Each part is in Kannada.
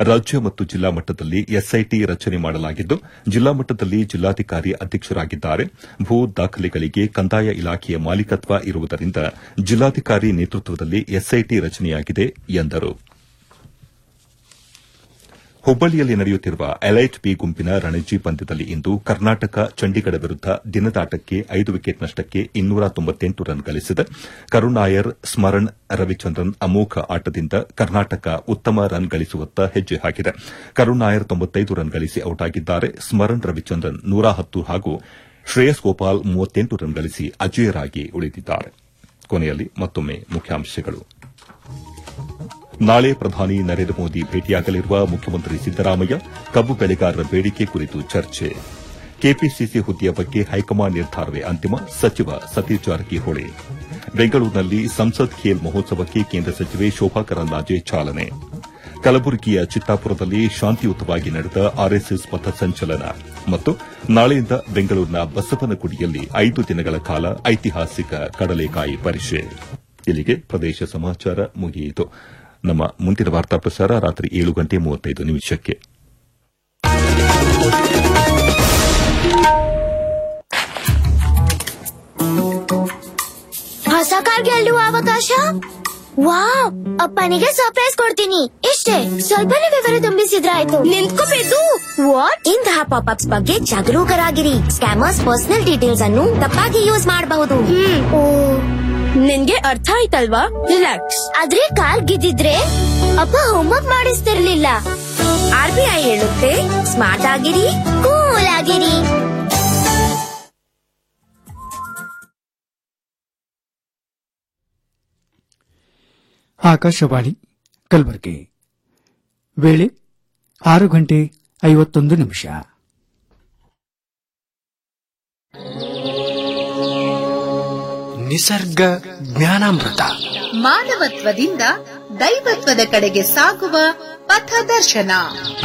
ರಾಜ್ಯ ಮತ್ತು ಜಿಲ್ಲಾ ಮಟ್ಟದಲ್ಲಿ ಎಸ್ಐಟಿ ರಚನೆ ಮಾಡಲಾಗಿದ್ದು ಜಿಲ್ಲಾ ಮಟ್ಟದಲ್ಲಿ ಜಿಲ್ಲಾಧಿಕಾರಿ ಅಧ್ಯಕ್ಷರಾಗಿದ್ದಾರೆ ಭೂ ದಾಖಲೆಗಳಿಗೆ ಕಂದಾಯ ಇಲಾಖೆಯ ಮಾಲೀಕತ್ವ ಇರುವುದರಿಂದ ಜಿಲ್ಲಾಧಿಕಾರಿ ನೇತೃತ್ವದಲ್ಲಿ ಎಸ್ಐಟಿ ರಚನೆಯಾಗಿದೆ ಎಂದರು ಹುಬ್ಬಳ್ಳಿಯಲ್ಲಿ ನಡೆಯುತ್ತಿರುವ ಎಲೈಟ್ ಬಿ ಗುಂಪಿನ ರಣಜಿ ಪಂದ್ಯದಲ್ಲಿ ಇಂದು ಕರ್ನಾಟಕ ಚಂಡೀಗಢ ವಿರುದ್ದ ದಿನದಾಟಕ್ಕೆ ಐದು ವಿಕೆಟ್ ನಷ್ಟಕ್ಕೆ ಇನ್ನೂರ ತೊಂಬತ್ತೆಂಟು ರನ್ ಗಳಿಸಿದೆ ಕರುಣಾಯರ್ ಸ್ಮರಣ್ ರವಿಚಂದ್ರನ್ ಅಮೋಘ ಆಟದಿಂದ ಕರ್ನಾಟಕ ಉತ್ತಮ ರನ್ ಗಳಿಸುವತ್ತ ಹೆಜ್ಜೆ ಹಾಕಿದೆ ಕರುಣಾಯರ್ ತೊಂಬತ್ತೈದು ರನ್ ಗಳಿಸಿ ಔಟ್ ಆಗಿದ್ದಾರೆ ಸ್ಮರಣ್ ರವಿಚಂದ್ರನ್ ನೂರ ಹತ್ತು ಹಾಗೂ ಶ್ರೇಯಸ್ ಗೋಪಾಲ್ ಮೂವತ್ತೆಂಟು ರನ್ ಗಳಿಸಿ ಅಜೇಯರಾಗಿ ಉಳಿದಿದ್ದಾರೆ ಕೊನೆಯಲ್ಲಿ ಮತ್ತೊಮ್ಮೆ ಮುಖ್ಯಾಂಶಗಳು ನಾಳೆ ಪ್ರಧಾನಿ ನರೇಂದ್ರ ಮೋದಿ ಭೇಟಿಯಾಗಲಿರುವ ಮುಖ್ಯಮಂತ್ರಿ ಸಿದ್ದರಾಮಯ್ಯ ಕಬ್ಬು ಬೆಳೆಗಾರರ ಬೇಡಿಕೆ ಕುರಿತು ಚರ್ಚೆ ಕೆಪಿಸಿಸಿ ಹುದ್ದೆಯ ಬಗ್ಗೆ ಹೈಕಮಾಂಡ್ ನಿರ್ಧಾರವೇ ಅಂತಿಮ ಸಚಿವ ಸತೀಶ್ ಜಾರಕಿಹೊಳಿ ಬೆಂಗಳೂರಿನಲ್ಲಿ ಸಂಸದ್ ಖೇಲ್ ಮಹೋತ್ಸವಕ್ಕೆ ಕೇಂದ್ರ ಸಚಿವೆ ಶೋಭಾ ಕರಂದ್ಲಾಜೆ ಚಾಲನೆ ಕಲಬುರಗಿಯ ಚಿತ್ತಾಪುರದಲ್ಲಿ ಶಾಂತಿಯುತವಾಗಿ ನಡೆದ ಆರ್ಎಸ್ಎಸ್ ಪಥಸಂಚಲನ ಮತ್ತು ನಾಳೆಯಿಂದ ಬೆಂಗಳೂರಿನ ಬಸವನಗುಡಿಯಲ್ಲಿ ಐದು ದಿನಗಳ ಕಾಲ ಐತಿಹಾಸಿಕ ಕಡಲೆಕಾಯಿ ಪರಿಷೆ ಇಲ್ಲಿಗೆ ಪ್ರದೇಶ ಸಮಾಚಾರ ಮುಗಿಯಿತು ನಮ್ಮ ಮುಂದಿನ ವಾರ್ತಾ ಪ್ರಸಾರ ರಾತ್ರಿ ಏಳು ಗಂಟೆ ಮೂವತ್ತೈದು ನಿಮಿಷಕ್ಕೆ ಹೊಸ ಕಾರ್ ಗೆಲ್ಲುವ ಅವಕಾಶ ವಾವ್ ಅಪ್ಪನಿಗೆ ಸರ್ಪ್ರೈಸ್ ಕೊಡ್ತೀನಿ ಇಷ್ಟೇ ಸ್ವಲ್ಪನೇ ವಿವರ ತುಂಬಿಸಿದ್ರಾಯ್ತು ನಿಂತ್ಕೋಬೇಕು ವಾಟ್ ಇಂತಹ ಪಾಪ್ ಅಪ್ಸ್ ಬಗ್ಗೆ ಜಾಗರೂಕರಾಗಿರಿ ಸ್ಕ್ಯಾಮರ್ಸ್ ಪರ್ಸನಲ್ ಡೀಟೇಲ್ಸ್ ಅನ್ನು ತಪ್ಪಾಗಿ ಯೂಸ್ ಮಾಡಬಹುದು ನಿನ್ಗೆ ಅರ್ಥ ಆಯ್ತಲ್ವಾ ರಿಲ್ಯಾಕ್ಸ್ ಆದ್ರೆ ಕಾರ್ ಗಿದ್ದಿದ್ರೆ ಅಪ್ಪ ಹೋಮ್ವರ್ಕ್ ಮಾಡಿಸ್ತಿರ್ಲಿಲ್ಲ ಆರ್ ಬಿ ಐ ಹೇಳುತ್ತೆ ಸ್ಮಾರ್ಟ್ ಆಗಿರಿ ಕೂಲ್ ಆಗಿರಿ ಆಕಾಶವಾಣಿ ಕಲಬುರಗಿ ವೇಳೆ ಆರು ಗಂಟೆ ಐವತ್ತೊಂದು ನಿಮಿಷ ನಿಸರ್ಗ ಜ್ಞಾನಾಮೃತ ಮಾನವತ್ವದಿಂದ ದೈವತ್ವದ ಕಡೆಗೆ ಸಾಗುವ ಪಥದರ್ಶನ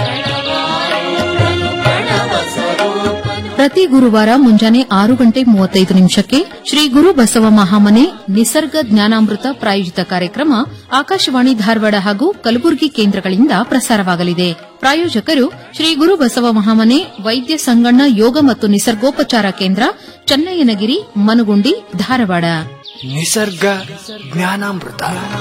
ಪ್ರತಿ ಗುರುವಾರ ಮುಂಜಾನೆ ಆರು ಗಂಟೆ ಮೂವತ್ತೈದು ನಿಮಿಷಕ್ಕೆ ಶ್ರೀ ಗುರು ಬಸವ ಮಹಾಮನೆ ನಿಸರ್ಗ ಜ್ಞಾನಾಮೃತ ಪ್ರಾಯೋಜಿತ ಕಾರ್ಯಕ್ರಮ ಆಕಾಶವಾಣಿ ಧಾರವಾಡ ಹಾಗೂ ಕಲಬುರಗಿ ಕೇಂದ್ರಗಳಿಂದ ಪ್ರಸಾರವಾಗಲಿದೆ ಪ್ರಾಯೋಜಕರು ಶ್ರೀ ಗುರು ಬಸವ ಮಹಾಮನೆ ವೈದ್ಯ ಸಂಗಣ್ಣ ಯೋಗ ಮತ್ತು ನಿಸರ್ಗೋಪಚಾರ ಕೇಂದ್ರ ಚನ್ನಯ್ಯನಗಿರಿ ಮನುಗುಂಡಿ ಧಾರವಾಡ ನಿಸರ್ಗ ಜ್ಞಾನಾಮೃತ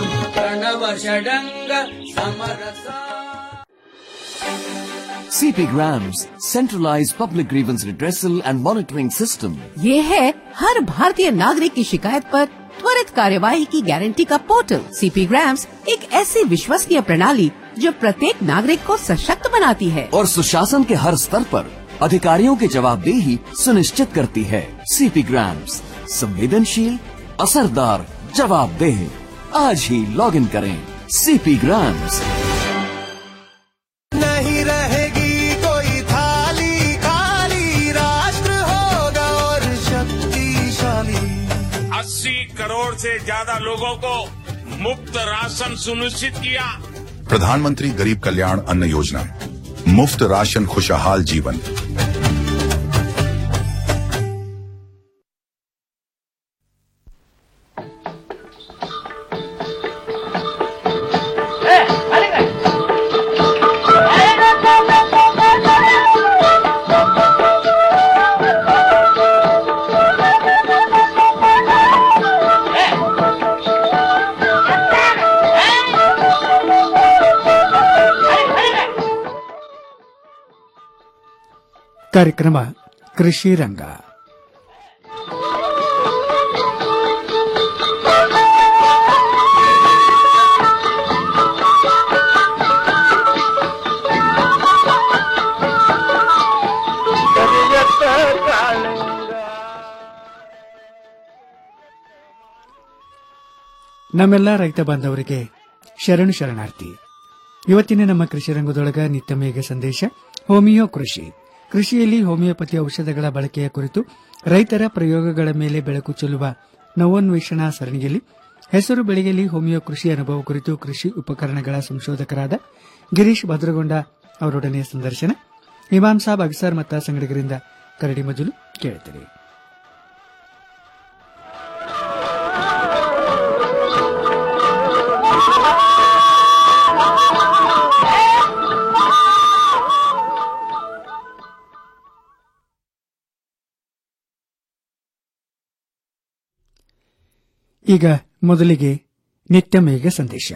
CP Grams, centralized public grievance redressal and monitoring system. ये है हर भारतीय नागरिक की शिकायत पर त्वरित कार्यवाही की गारंटी का पोर्टल सीपी ग्राम्स एक ऐसी विश्वसनीय प्रणाली जो प्रत्येक नागरिक को सशक्त बनाती है और सुशासन के हर स्तर पर अधिकारियों की जवाबदेही सुनिश्चित करती है सीपी ग्राम्स संवेदनशील असरदार जवाबदेह आज ही लॉग इन करें सीपी ग्राम्स नहीं रहेगी कोई थाली खाली राष्ट्र होगा और शक्तिशाली अस्सी करोड़ से ज्यादा लोगों को मुफ्त राशन सुनिश्चित किया प्रधानमंत्री गरीब कल्याण अन्न योजना मुफ्त राशन खुशहाल जीवन ಕಾರ್ಯಕ್ರಮ ಕೃಷಿ ರಂಗ ನಮ್ಮೆಲ್ಲ ರೈತ ಬಾಂಧವರಿಗೆ ಶರಣು ಶರಣಾರ್ಥಿ ಇವತ್ತಿನ ನಮ್ಮ ಕೃಷಿ ರಂಗದೊಳಗ ನಿತ್ಯ ಮೇಘ ಸಂದೇಶ ಹೋಮಿಯೋ ಕೃಷಿ ಕೃಷಿಯಲ್ಲಿ ಹೋಮಿಯೋಪತಿ ಔಷಧಗಳ ಬಳಕೆಯ ಕುರಿತು ರೈತರ ಪ್ರಯೋಗಗಳ ಮೇಲೆ ಬೆಳಕು ಚೆಲ್ಲುವ ನವೋನ್ವೇಷಣಾ ಸರಣಿಯಲ್ಲಿ ಹೆಸರು ಬೆಳೆಯಲ್ಲಿ ಹೋಮಿಯೋ ಕೃಷಿ ಅನುಭವ ಕುರಿತು ಕೃಷಿ ಉಪಕರಣಗಳ ಸಂಶೋಧಕರಾದ ಗಿರೀಶ್ ಭದ್ರಗೊಂಡ ಅವರೊಡನೆ ಸಂದರ್ಶನ ಇಮಾಮ್ ಸಾಬ್ ಅಗ್ಸರ್ ಮತ್ತ ಸಂಗಡಿಗರಿಂದ ಕರಡಿ ಮಜಲು ಕೇಳುತ್ತದೆ ಈಗ ಮೊದಲಿಗೆ ನಿತ್ಯ ಮೇಘ ಸಂದೇಶ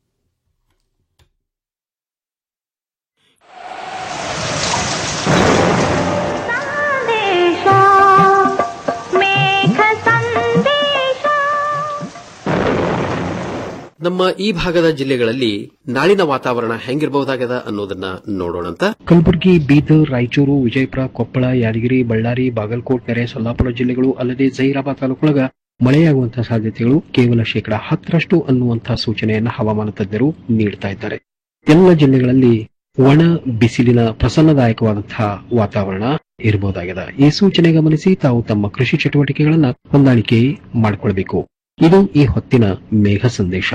ನಮ್ಮ ಈ ಭಾಗದ ಜಿಲ್ಲೆಗಳಲ್ಲಿ ನಾಳಿನ ವಾತಾವರಣ ಹೆಂಗಿರಬಹುದಾಗದ ಅನ್ನೋದನ್ನ ನೋಡೋಣಂತ ಕಲಬುರಗಿ ಬೀದರ್ ರಾಯಚೂರು ವಿಜಯಪುರ ಕೊಪ್ಪಳ ಯಾದಗಿರಿ ಬಳ್ಳಾರಿ ಬಾಗಲಕೋಟ್ ನೆರೆ ಸೊಲ್ಲಾಪುರ ಜಿಲ್ಲೆಗಳು ಅಲ್ಲದೆ ಜೈರಾಬಾದ್ ತಾಲೂಕೊಳಗ ಮಳೆಯಾಗುವಂತಹ ಸಾಧ್ಯತೆಗಳು ಕೇವಲ ಶೇಕಡಾ ಹತ್ತರಷ್ಟು ಅನ್ನುವಂತಹ ಸೂಚನೆಯನ್ನ ಹವಾಮಾನ ತಜ್ಞರು ನೀಡ್ತಾ ಇದ್ದಾರೆ ಎಲ್ಲ ಜಿಲ್ಲೆಗಳಲ್ಲಿ ಒಣ ಬಿಸಿಲಿನ ಪ್ರಸನ್ನದಾಯಕವಾದಂತಹ ವಾತಾವರಣ ಇರಬಹುದಾಗಿದೆ ಈ ಸೂಚನೆ ಗಮನಿಸಿ ತಾವು ತಮ್ಮ ಕೃಷಿ ಚಟುವಟಿಕೆಗಳನ್ನ ಹೊಂದಾಣಿಕೆ ಮಾಡಿಕೊಳ್ಬೇಕು ಇದು ಈ ಹೊತ್ತಿನ ಮೇಘ ಸಂದೇಶ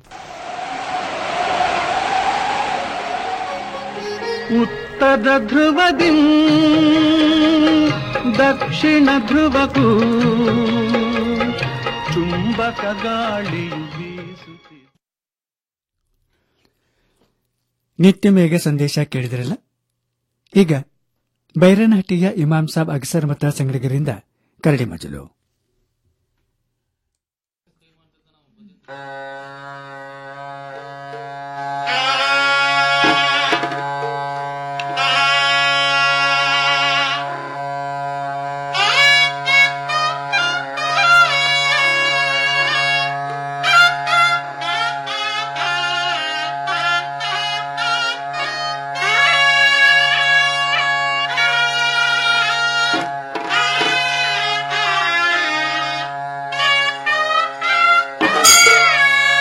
ಉತ್ತರ ಧ್ರುವದಿ ದಕ್ಷಿಣ ಧ್ರುವಕ್ಕೂ ಚುಂಬಕ ಗಾಳಿಯು ಬೀಸುತ್ತಿದೆ ನಿತ್ಯ ಮೇಘ ಸಂದೇಶ ಕೇಳಿದಿರಲ್ಲ ಈಗ ಬೈರನಹಟ್ಟಿಯ ಇಮಾಂ ಸಾಬ್ ಅಗಸರ್ ಮತ ಸಂಗಡಿಗರಿಂದ ಕರಡಿ ಮಜಲು ಆ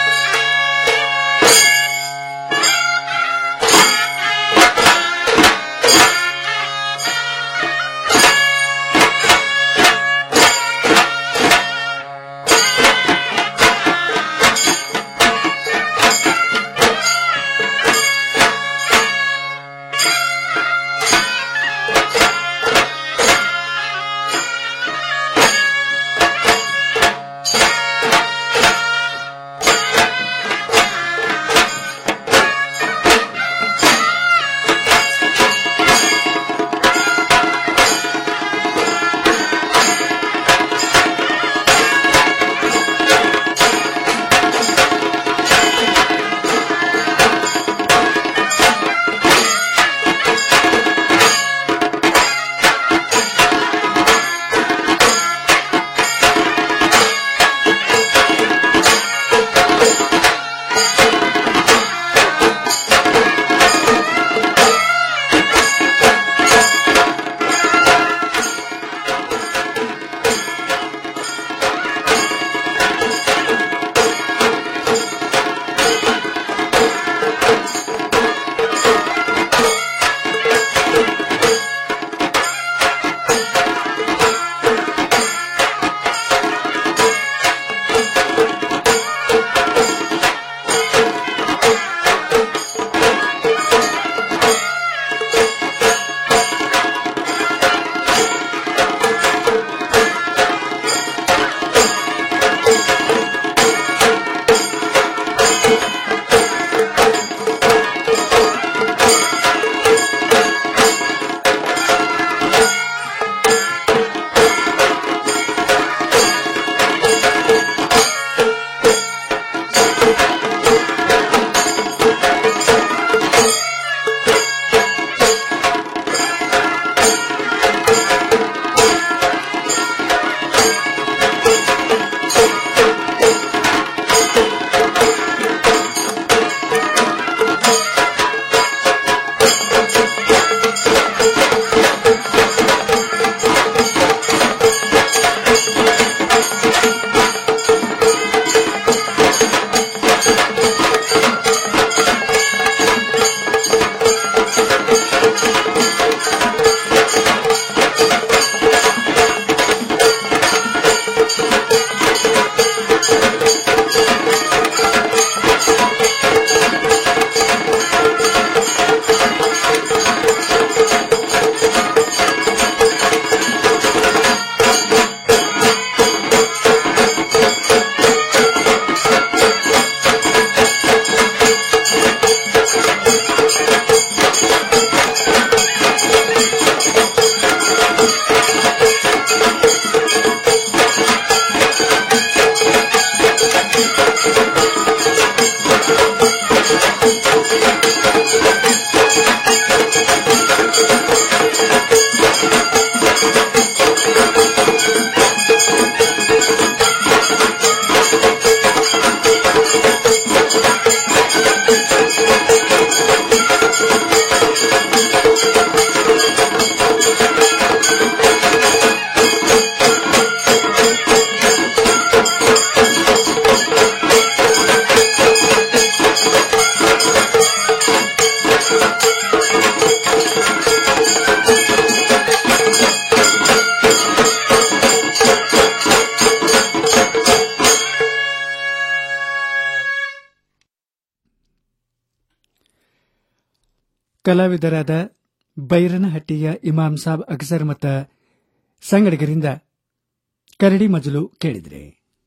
ಕಲಾವಿದರಾದ ಬೈರನಹಟ್ಟಿಯ ಇಮಾಮ್ ಸಾಬ್ ಅಕ್ಸರ್ ಮತ್ತ ಸಂಗಡಿಗರಿಂದ ಕರಡಿ ಮಜಲು ಕೇಳಿದ್ರೆ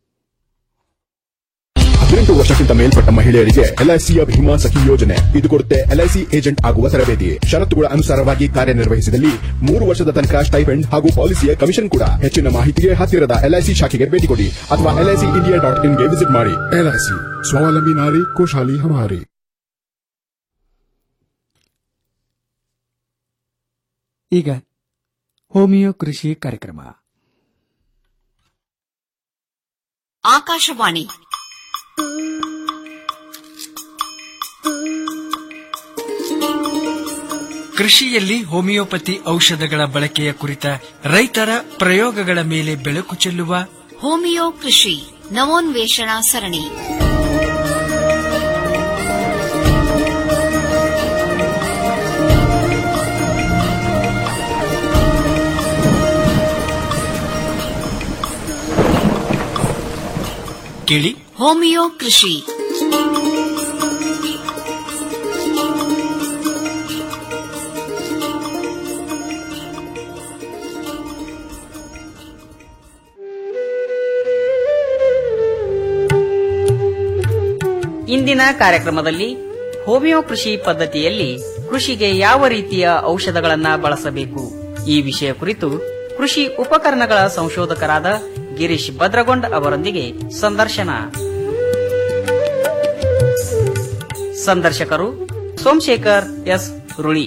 ಹದಿನೆಂಟು ವರ್ಷಕ್ಕಿಂತ ಮೇಲ್ಪಟ್ಟ ಮಹಿಳೆಯರಿಗೆ ಎಲ್ಐಸಿಯ ಭೀಮಾ ಸಖಿ ಯೋಜನೆ ಇದು ಕೊಡುತ್ತೆ ಎಲ್ಐಸಿ ಏಜೆಂಟ್ ಆಗುವ ತರಬೇತಿ ಷರತ್ತುಗಳ ಅನುಸಾರವಾಗಿ ಕಾರ್ಯನಿರ್ವಹಿಸಿದಲ್ಲಿ ಮೂರು ವರ್ಷದ ತನಕ ಸ್ಟೈಪೆಂಡ್ ಹಾಗೂ ಪಾಲಿಸಿಯ ಕಮಿಷನ್ ಕೂಡ ಹೆಚ್ಚಿನ ಮಾಹಿತಿಗೆ ಹತ್ತಿರದ ಎಲ್ಐಸಿ ಶಾಖೆಗೆ ಭೇಟಿ ಕೊಡಿ ಅಥವಾ ಎಲ್ಐಸಿ ಇಂಡಿಯಾ ಡಾಟ್ ಇನ್ಗೆ ವಿಸಿಟ್ ಮಾಡಿ ಎಲ್ಐಸಿ ಸ್ವಾವಲಂಬಿ ನಾರಿ ಖುಷಹಾಲಿ ಹಮಾರಿ ಈಗ ಹೋಮಿಯೋ ಕೃಷಿ ಕಾರ್ಯಕ್ರಮ ಆಕಾಶವಾಣಿ ಕೃಷಿಯಲ್ಲಿ ಹೋಮಿಯೋಪತಿ ಔಷಧಗಳ ಬಳಕೆಯ ಕುರಿತ ರೈತರ ಪ್ರಯೋಗಗಳ ಮೇಲೆ ಬೆಳಕು ಚೆಲ್ಲುವ ಹೋಮಿಯೋ ಕೃಷಿ ನವೋನ್ವೇಷಣಾ ಸರಣಿ ಕೇಳಿ ಹೋಮಿಯೋ ಕೃಷಿ ಇಂದಿನ ಕಾರ್ಯಕ್ರಮದಲ್ಲಿ ಹೋಮಿಯೋ ಕೃಷಿ ಪದ್ಧತಿಯಲ್ಲಿ ಕೃಷಿಗೆ ಯಾವ ರೀತಿಯ ಔಷಧಗಳನ್ನ ಬಳಸಬೇಕು ಈ ವಿಷಯ ಕುರಿತು ಕೃಷಿ ಉಪಕರಣಗಳ ಸಂಶೋಧಕರಾದ ಗಿರೀಶ್ ಭದ್ರಗೊಂಡ್ ಅವರೊಂದಿಗೆ ಸಂದರ್ಶನ ಸಂದರ್ಶಕರು ಸೋಮಶೇಖರ್ ಎಸ್ ರುಳಿ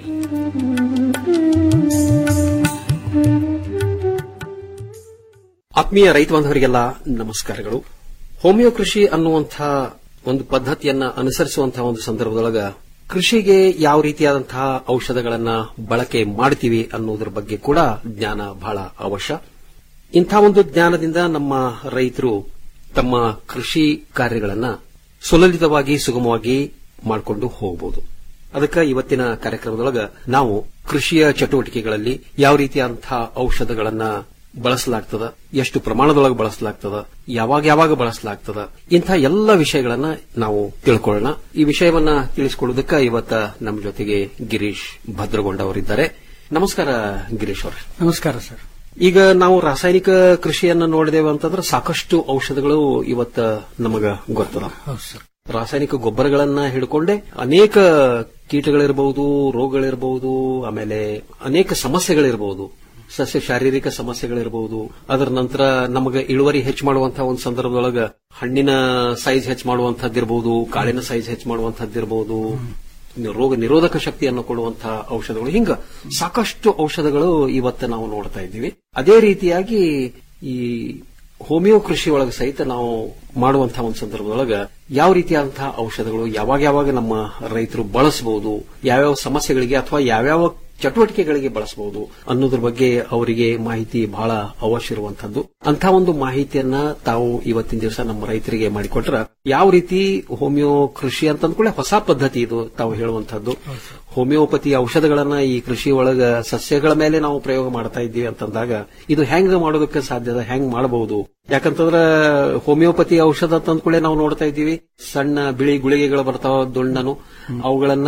ಆತ್ಮೀಯ ರೈತ ಬಾಂಧವರಿಗೆಲ್ಲ ನಮಸ್ಕಾರಗಳು ಹೋಮಿಯೋ ಕೃಷಿ ಅನ್ನುವಂಥ ಒಂದು ಪದ್ಧತಿಯನ್ನ ಅನುಸರಿಸುವಂತಹ ಒಂದು ಸಂದರ್ಭದೊಳಗ ಕೃಷಿಗೆ ಯಾವ ರೀತಿಯಾದಂತಹ ಔಷಧಗಳನ್ನ ಬಳಕೆ ಮಾಡ್ತೀವಿ ಅನ್ನೋದ್ರ ಬಗ್ಗೆ ಕೂಡ ಜ್ಞಾನ ಬಹಳ ಅವಶ್ಯ ಇಂಥ ಒಂದು ಜ್ಞಾನದಿಂದ ನಮ್ಮ ರೈತರು ತಮ್ಮ ಕೃಷಿ ಕಾರ್ಯಗಳನ್ನ ಸುಲಲಿತವಾಗಿ ಸುಗಮವಾಗಿ ಮಾಡಿಕೊಂಡು ಹೋಗಬಹುದು ಅದಕ್ಕೆ ಇವತ್ತಿನ ಕಾರ್ಯಕ್ರಮದೊಳಗ ನಾವು ಕೃಷಿಯ ಚಟುವಟಿಕೆಗಳಲ್ಲಿ ಯಾವ ರೀತಿಯಾದಂತಹ ಔಷಧಗಳನ್ನ ಬಳಸಲಾಗ್ತದ ಎಷ್ಟು ಪ್ರಮಾಣದೊಳಗೆ ಬಳಸಲಾಗ್ತದ ಯಾವಾಗ ಯಾವಾಗ ಬಳಸಲಾಗ್ತದ ಇಂಥ ಎಲ್ಲ ವಿಷಯಗಳನ್ನ ನಾವು ತಿಳ್ಕೊಳ್ಳೋಣ ಈ ವಿಷಯವನ್ನ ತಿಳಿಸಿಕೊಳ್ಳುವುದಕ್ಕೆ ಇವತ್ತ ನಮ್ಮ ಜೊತೆಗೆ ಗಿರೀಶ್ ಭದ್ರಗೊಂಡ ಅವರಿದ್ದಾರೆ ನಮಸ್ಕಾರ ಗಿರೀಶ್ ಅವರೇ ನಮಸ್ಕಾರ ಸರ್ ಈಗ ನಾವು ರಾಸಾಯನಿಕ ಕೃಷಿಯನ್ನ ನೋಡಿದೇವೆ ಅಂತಂದ್ರೆ ಸಾಕಷ್ಟು ಔಷಧಗಳು ಇವತ್ತ ನಮಗ ಗೊತ್ತದ ಹೌದು ಸರ್ ರಾಸಾಯನಿಕ ಗೊಬ್ಬರಗಳನ್ನ ಹಿಡ್ಕೊಂಡೆ ಅನೇಕ ಕೀಟಗಳಿರಬಹುದು ರೋಗಗಳಿರಬಹುದು ಆಮೇಲೆ ಅನೇಕ ಸಮಸ್ಯೆಗಳಿರಬಹುದು ಸಸ್ಯ ಶಾರೀರಿಕ ಸಮಸ್ಯೆಗಳಿರಬಹುದು ಅದರ ನಂತರ ನಮಗೆ ಇಳುವರಿ ಹೆಚ್ಚು ಮಾಡುವಂತಹ ಒಂದು ಸಂದರ್ಭದೊಳಗ ಹಣ್ಣಿನ ಸೈಜ್ ಹೆಚ್ಚು ಮಾಡುವಂತಹದ್ದಿರಬಹುದು ಕಾಳಿನ ಸೈಜ್ ಹೆಚ್ಚು ಮಾಡುವಂತಹದ್ದಿರಬಹುದು ರೋಗ ನಿರೋಧಕ ಶಕ್ತಿಯನ್ನು ಕೊಡುವಂತಹ ಔಷಧಗಳು ಹಿಂಗ ಸಾಕಷ್ಟು ಔಷಧಗಳು ಇವತ್ತು ನಾವು ನೋಡ್ತಾ ಇದ್ದೀವಿ ಅದೇ ರೀತಿಯಾಗಿ ಈ ಹೋಮಿಯೋ ಕೃಷಿ ಒಳಗೆ ಸಹಿತ ನಾವು ಮಾಡುವಂತಹ ಒಂದು ಸಂದರ್ಭದೊಳಗ ಯಾವ ರೀತಿಯಾದಂತಹ ಔಷಧಗಳು ಯಾವಾಗ ಯಾವಾಗ ನಮ್ಮ ರೈತರು ಬಳಸಬಹುದು ಯಾವ್ಯಾವ ಸಮಸ್ಯೆಗಳಿಗೆ ಅಥವಾ ಯಾವ್ಯಾವ ಚಟುವಟಿಕೆಗಳಿಗೆ ಬಳಸಬಹುದು ಅನ್ನೋದ್ರ ಬಗ್ಗೆ ಅವರಿಗೆ ಮಾಹಿತಿ ಬಹಳ ಅವಶ್ಯ ಇರುವಂತದ್ದು ಅಂತ ಒಂದು ಮಾಹಿತಿಯನ್ನ ತಾವು ಇವತ್ತಿನ ದಿವಸ ನಮ್ಮ ರೈತರಿಗೆ ಮಾಡಿಕೊಟ್ರ ಯಾವ ರೀತಿ ಹೋಮಿಯೋ ಕೃಷಿ ಅಂತಂದ್ಕೊಳ್ಳೆ ಹೊಸ ಪದ್ಧತಿ ಇದು ತಾವು ಹೇಳುವಂತದ್ದು ಹೋಮಿಯೋಪತಿ ಔಷಧಗಳನ್ನ ಈ ಕೃಷಿ ಒಳಗ ಸಸ್ಯಗಳ ಮೇಲೆ ನಾವು ಪ್ರಯೋಗ ಮಾಡ್ತಾ ಇದ್ದೀವಿ ಅಂತಂದಾಗ ಇದು ಹೆಂಗ್ ಮಾಡೋದಕ್ಕೆ ಸಾಧ್ಯದ ಹೆಂಗ್ ಮಾಡಬಹುದು ಯಾಕಂತಂದ್ರ ಹೋಮಿಯೋಪತಿ ಔಷಧ ತಂದ್ಕೊಳ್ಳೆ ನಾವು ನೋಡ್ತಾ ಇದ್ದೀವಿ ಸಣ್ಣ ಬಿಳಿ ಗುಳಿಗೆಗಳು ಬರ್ತಾವ ದುಂಡನು ಅವುಗಳನ್ನ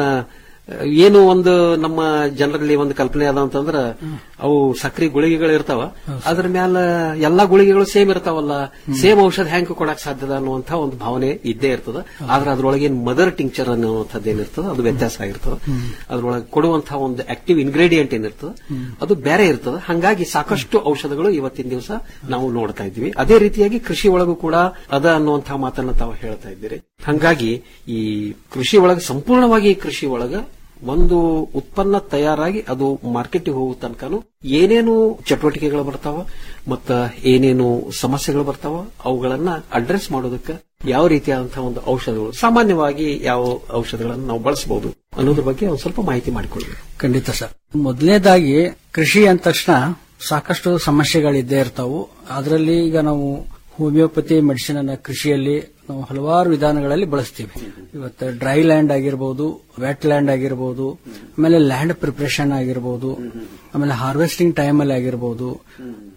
ಏನು ಒಂದು ನಮ್ಮ ಜನರಲ್ಲಿ ಒಂದು ಕಲ್ಪನೆ ಅದ ಅಂತಂದ್ರ ಅವು ಸಕ್ರಿ ಗುಳಿಗೆಗಳು ಇರ್ತಾವ ಅದ್ರ ಮ್ಯಾಲ ಎಲ್ಲಾ ಗುಳಿಗೆಗಳು ಸೇಮ್ ಇರ್ತಾವಲ್ಲ ಸೇಮ್ ಔಷಧ ಹೆಂಗ್ ಕೊಡಕ್ ಸಾಧ್ಯದ ಅನ್ನುವಂತ ಒಂದು ಭಾವನೆ ಇದ್ದೇ ಇರ್ತದ ಆದ್ರೆ ಅದ್ರೊಳಗೆ ಮದರ್ ಟಿಂಕ್ಚರ್ ಅನ್ನುವಂಥದ್ದು ಏನಿರ್ತದ ಅದು ವ್ಯತ್ಯಾಸ ಆಗಿರ್ತದ ಅದ್ರೊಳಗೆ ಕೊಡುವಂತಹ ಒಂದು ಆಕ್ಟಿವ್ ಇಂಗ್ರೀಡಿಯಂಟ್ ಏನಿರ್ತದ ಅದು ಬೇರೆ ಇರ್ತದ ಹಂಗಾಗಿ ಸಾಕಷ್ಟು ಔಷಧಗಳು ಇವತ್ತಿನ ದಿವಸ ನಾವು ನೋಡ್ತಾ ಇದ್ದೀವಿ ಅದೇ ರೀತಿಯಾಗಿ ಕೃಷಿ ಒಳಗೂ ಕೂಡ ಅದ ಅನ್ನುವಂತಹ ಮಾತನ್ನ ತಾವು ಹೇಳ್ತಾ ಇದ್ದೀರಿ ಹಂಗಾಗಿ ಈ ಕೃಷಿ ಒಳಗ ಸಂಪೂರ್ಣವಾಗಿ ಕೃಷಿ ಒಳಗ ಒಂದು ಉತ್ಪನ್ನ ತಯಾರಾಗಿ ಅದು ಮಾರ್ಕೆಟ್ಗೆ ಹೋಗೋ ತನಕನು ಏನೇನು ಚಟುವಟಿಕೆಗಳು ಬರ್ತಾವ ಮತ್ತ ಏನೇನು ಸಮಸ್ಯೆಗಳು ಬರ್ತಾವ ಅವುಗಳನ್ನ ಅಡ್ರೆಸ್ ಮಾಡೋದಕ್ಕೆ ಯಾವ ರೀತಿಯಾದಂತಹ ಒಂದು ಔಷಧಗಳು ಸಾಮಾನ್ಯವಾಗಿ ಯಾವ ಔಷಧಗಳನ್ನು ನಾವು ಬಳಸಬಹುದು ಅನ್ನೋದ್ರ ಬಗ್ಗೆ ಒಂದು ಸ್ವಲ್ಪ ಮಾಹಿತಿ ಮಾಡಿಕೊಳ್ಳಿ ಖಂಡಿತ ಸರ್ ಮೊದಲನೇದಾಗಿ ಕೃಷಿ ಅಂದ ತಕ್ಷಣ ಸಾಕಷ್ಟು ಸಮಸ್ಯೆಗಳಿದ್ದೇ ಇರ್ತಾವು ಅದರಲ್ಲಿ ಈಗ ನಾವು ಹೋಮಿಯೋಪತಿ ಮೆಡಿಸಿನ್ ಅನ್ನ ಕೃಷಿಯಲ್ಲಿ ನಾವು ಹಲವಾರು ವಿಧಾನಗಳಲ್ಲಿ ಬಳಸ್ತೀವಿ ಇವತ್ತು ಡ್ರೈ ಲ್ಯಾಂಡ್ ಆಗಿರ್ಬೋದು ವೆಟ್ ಲ್ಯಾಂಡ್ ಆಗಿರ್ಬೋದು ಆಮೇಲೆ ಲ್ಯಾಂಡ್ ಪ್ರಿಪರೇಷನ್ ಆಗಿರ್ಬೋದು ಆಮೇಲೆ ಹಾರ್ವೆಸ್ಟಿಂಗ್ ಟೈಮ್ ಅಲ್ಲಿ ಆಗಿರ್ಬೋದು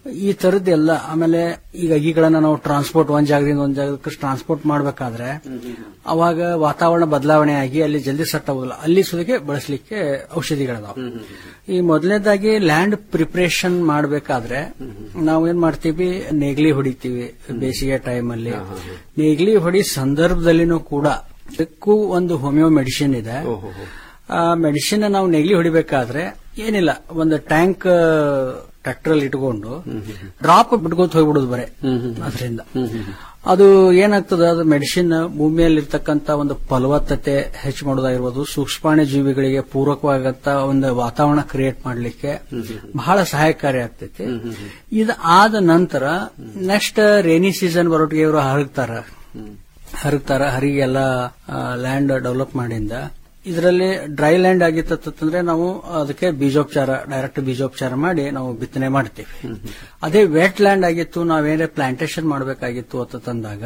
ಈ ತರದ್ದೆಲ್ಲ ಆಮೇಲೆ ಈಗ ಅಗಿಗಳನ್ನ ನಾವು ಟ್ರಾನ್ಸ್ಪೋರ್ಟ್ ಒಂದ್ ಜಾಗದಿಂದ ಒಂದ್ ಜಾಗಕ್ಕೆ ಟ್ರಾನ್ಸ್ಪೋರ್ಟ್ ಮಾಡಬೇಕಾದ್ರೆ ಅವಾಗ ವಾತಾವರಣ ಬದಲಾವಣೆ ಆಗಿ ಅಲ್ಲಿ ಜಲ್ದಿ ಸೆಟ್ ಆಗೋದಿಲ್ಲ ಅಲ್ಲಿ ಸುದಕ್ಕೆ ಬಳಸಲಿಕ್ಕೆ ಔಷಧಿಗಳದಾವ ಈ ಮೊದಲನೇದಾಗಿ ಲ್ಯಾಂಡ್ ಪ್ರಿಪರೇಷನ್ ಮಾಡಬೇಕಾದ್ರೆ ನಾವು ಏನ್ ಮಾಡ್ತೀವಿ ನೇಗ್ಲಿ ಹೊಡಿತೀವಿ ಬೇಸಿಗೆ ಟೈಮಲ್ಲಿ ನೇಗ್ಲಿ ಹೊಡಿ ಸಂದರ್ಭದಲ್ಲಿನೂ ಕೂಡ ಇದಕ್ಕೂ ಒಂದು ಹೋಮಿಯೋ ಮೆಡಿಸಿನ್ ಇದೆ ಆ ಮೆಡಿಸಿನ್ ನಾವು ನೆಗಲಿ ಹೊಡಿಬೇಕಾದ್ರೆ ಏನಿಲ್ಲ ಒಂದು ಟ್ಯಾಂಕ್ ಟ್ರ್ಯಾಕ್ಟರ್ ಅಲ್ಲಿ ಇಟ್ಕೊಂಡು ಡ್ರಾಪ್ ಬಿಟ್ಕೋತ ಹೋಗ್ಬಿಡುದು ಬರೇ ಅದರಿಂದ ಅದು ಏನಾಗ್ತದ ಅದು ಮೆಡಿಸಿನ್ ಭೂಮಿಯಲ್ಲಿರ್ತಕ್ಕಂಥ ಒಂದು ಫಲವತ್ತತೆ ಹೆಚ್ಚು ಮಾಡೋದಾಗಿರ್ಬೋದು ಸೂಕ್ಷ್ಮಾಣು ಜೀವಿಗಳಿಗೆ ಪೂರಕವಾಗಂತ ಒಂದು ವಾತಾವರಣ ಕ್ರಿಯೇಟ್ ಮಾಡಲಿಕ್ಕೆ ಬಹಳ ಸಹಾಯಕಾರಿ ಆಗ್ತೈತಿ ಇದು ಆದ ನಂತರ ನೆಕ್ಸ್ಟ್ ರೇನಿ ಸೀಸನ್ ಬರೋಟಿಗೆ ಇವರು ಹರಗ್ತಾರ ಹರಗ್ತಾರ ಹರಿಗೆ ಎಲ್ಲ ಲ್ಯಾಂಡ್ ಡೆವಲಪ್ ಮಾಡಿಂದ ಇದರಲ್ಲಿ ಡ್ರೈ ಲ್ಯಾಂಡ್ ಆಗಿತ್ತಂದ್ರೆ ನಾವು ಅದಕ್ಕೆ ಬೀಜೋಪಚಾರ ಡೈರೆಕ್ಟ್ ಬೀಜೋಪಚಾರ ಮಾಡಿ ನಾವು ಬಿತ್ತನೆ ಮಾಡ್ತೀವಿ ಅದೇ ವೆಟ್ ಲ್ಯಾಂಡ್ ಆಗಿತ್ತು ನಾವೇನೇ ಪ್ಲಾಂಟೇಶನ್ ಮಾಡಬೇಕಾಗಿತ್ತು ಅಂತ ತಂದಾಗ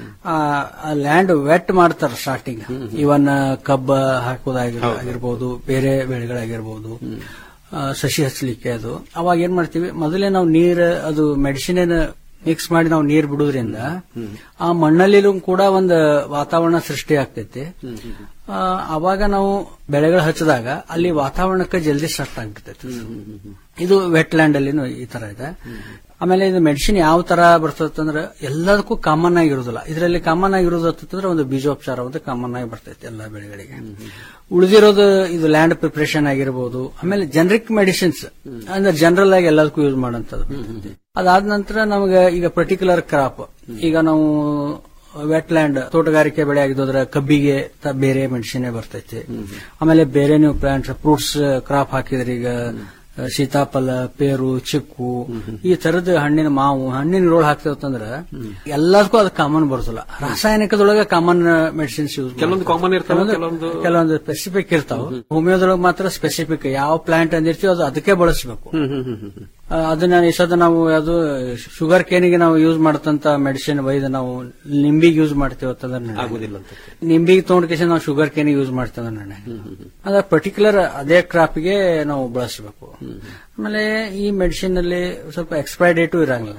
ಆ ಲ್ಯಾಂಡ್ ವೆಟ್ ಮಾಡ್ತಾರೆ ಸ್ಟಾರ್ಟಿಂಗ್ ಇವನ್ ಕಬ್ಬ ಹಾಕೋದಾಗಿರ್ಬೋದು ಬೇರೆ ಬೆಳೆಗಳಾಗಿರ್ಬೋದು ಆ, ಸಸಿ ಹಚ್ಚಲಿಕ್ಕೆ ಅದು ಅವಾಗ ಏನ್ ಮಾಡ್ತೀವಿ ಮೊದಲೇ ನಾವು ನೀರ್ ಅದು ಮೆಡಿಸಿನ್ ಮಿಕ್ಸ್ ಮಾಡಿ ನಾವು ನೀರ್ ಬಿಡುವುದರಿಂದ ಆ ಮಣ್ಣಲ್ಲಿಲೂ ಕೂಡ ಒಂದು ವಾತಾವರಣ ಸೃಷ್ಟಿ ಆಗ್ತೈತಿ ಆ, ಅವಾಗ ನಾವು ಬೆಳೆಗಳು ಹಚ್ಚಿದಾಗ ಅಲ್ಲಿ ವಾತಾವರಣಕ್ಕೆ ಜಲ್ದಿ ಸೆಟ್ ಆಗ್ಬಿಡ್ತೈತಿ ಇದು ವೆಟ್ ಲ್ಯಾಂಡ್ ಅಲ್ಲಿನೂ ಈ ತರ ಇದೆ ಆಮೇಲೆ ಇದು ಮೆಡಿಸಿನ್ ಯಾವ ತರ ಬರ್ತದಂದ್ರೆ ಎಲ್ಲದಕ್ಕೂ ಕಾಮನ್ ಆಗಿರೋದಿಲ್ಲ ಇದರಲ್ಲಿ ಕಾಮನ್ ಆಗಿರೋದು ಅಂತಂದ್ರೆ ಒಂದು ಬೀಜೋಪಚಾರ ಒಂದು ಕಾಮನ್ ಆಗಿ ಬರ್ತೈತಿ ಎಲ್ಲ ಬೆಳೆಗಳಿಗೆ ಉಳಿದಿರೋದು ಇದು ಲ್ಯಾಂಡ್ ಪ್ರಿಪರೇಷನ್ ಆಗಿರ್ಬೋದು ಆಮೇಲೆ ಜನರಿಕ್ ಮೆಡಿಸಿನ್ಸ್ ಅಂದ್ರೆ ಜನರಲ್ ಆಗಿ ಎಲ್ಲದಕ್ಕೂ ಯೂಸ್ ಮಾಡೋಂಥದ್ದು ಅದಾದ ನಂತರ ನಮಗೆ ಈಗ ಪರ್ಟಿಕ್ಯುಲರ್ ಕ್ರಾಪ್ ಈಗ ನಾವು ವೆಟ್ ಲ್ಯಾಂಡ್ ತೋಟಗಾರಿಕೆ ಬೆಳೆ ಆಗಿದ್ದೋದ್ರ ಕಬ್ಬಿಗೆ ತ- ಬೇರೆ ಮೆಡಿಸಿನ್ ಬರ್ತೈತಿ ಆಮೇಲೆ ಬೇರೆ ನೀವು ಪ್ಲಾಂಟ್ಸ್ ಫ್ರೂಟ್ಸ್ ಕ್ರಾಪ್ ಹಾಕಿದ್ರಿ ಈಗ ಆ, ಸೀತಾಫಲ ಪೇರು ಚಿಕ್ಕು ಈ ತರದ ಹಣ್ಣಿನ ಮಾವು ಹಣ್ಣಿನ ರೋಡ್ ಹಾಕ್ತೇವತ್ತಂದ್ರ ಎಲ್ಲದಕ್ಕೂ ಅದು ಕಾಮನ್ ಬರ್ತಲ್ಲ ರಾಸಾಯನಿಕದೊಳಗೆ ಕಾಮನ್ ಮೆಡಿಸಿನ್ಸ್ ಯೂಸ್ ಕೆಲವೊಂದು common ಇರ್ತಾವ, ಕೆಲವೊಂದು- ಕೆಲವೊಂದು ಸ್ಪೆಸಿಫಿಕ್ ಇರ್ತಾವ ಹೋಮಿಯೋದೊಳಗೆ ಮಾತ್ರ ಸ್ಪೆಸಿಫಿಕ್ ಯಾವ ಪ್ಲಾಂಟ್ ಅಂದಿರ್ತೀವಿ ಅದು ಅದಕ್ಕೆ ಬಳಸಬೇಕು ಆ, ಅದನ್ನ ಈ ಸದ ನಾವು ಅದು ಶುಗರ್ ಕೇನಿಗೆ ನಾವು ಯೂಸ್ ಮಾಡತಂತ ಮೆಡಿಸಿನ್ ಒಯ್ದು ನಾವು ನಿಂಬಿಗೆ ಯೂಸ್ ಮಾಡ್ತೀವಿ ಅಂತಂದ್ರೆ ಆಗುದಿಲ್ಲ ಅಂತ ನಿಂಬಿಗೆ ತಗೊಂಡ್ಕೇಸಿ ನಾವು ಶುಗರ್ ಕೇನಿಗೆ ಯೂಸ್ ಮಾಡ್ತೇವೆ ನಾಳೆ ಅಂದ್ರೆ ಪರ್ಟಿಕ್ಯುಲರ್ ಅದೇ ಕ್ರಾಪ್ಗೆ ನಾವು ಬಳಸಬೇಕು ಆಮೇಲೆ ಈ ಮೆಡಿಸಿನ್ ಅಲ್ಲಿ ಸ್ವಲ್ಪ ಎಕ್ಸ್ಪೈರ್ ಡೇಟು ಇರಂಗಿಲ್ಲ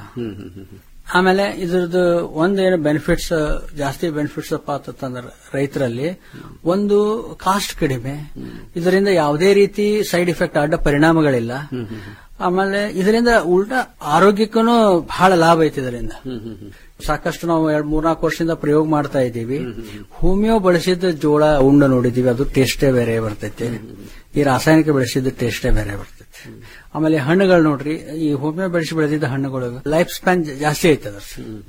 ಆಮೇಲೆ ಇದ್ರದ್ದು ಒಂದೇನು ಬೆನಿಫಿಟ್ಸ್ ಜಾಸ್ತಿ ಬೆನಿಫಿಟ್ಸ್ ಅಪ್ಪ ಅಂತಂದ್ರೆ ರೈತರಲ್ಲಿ ಒಂದು ಕಾಸ್ಟ್ ಕಡಿಮೆ ಇದರಿಂದ ಯಾವುದೇ ರೀತಿ ಸೈಡ್ ಇಫೆಕ್ಟ್ ಅಡ್ಡ ಪರಿಣಾಮಗಳಿಲ್ಲ ಆಮೇಲೆ ಇದರಿಂದ ಉಲ್ಟಾ ಆರೋಗ್ಯಕ್ಕೂ ಬಹಳ ಲಾಭ ಐತಿ ಇದರಿಂದ ಸಾಕಷ್ಟು ನಾವು ಎರಡ್ ಮೂರ್ನಾಲ್ಕು ವರ್ಷದಿಂದ ಪ್ರಯೋಗ ಮಾಡ್ತಾ ಇದ್ದೀವಿ ಹೋಮಿಯೋ ಬಳಸಿದ ಜೋಳ ಉಂಡ ನೋಡಿದೀವಿ ಅದು ಟೇಸ್ಟೇ ಬೇರೆ ಬರ್ತೈತಿ ಈ ರಾಸಾಯನಿಕ ಬೆಳೆಸಿದ ಟೇಸ್ಟೇ ಬೇರೆ ಬರ್ತೈತಿ ಆಮೇಲೆ ಹಣ್ಣುಗಳು ನೋಡ್ರಿ ಈ ಹೋಮಿಯೋ ಬೆಳೆಸಿ ಬೆಳೆದಿದ್ದ ಹಣ್ಣುಗಳು ಲೈಫ್ ಸ್ಪ್ಯಾನ್ ಜಾಸ್ತಿ ಐತೆ ಅದ್ರ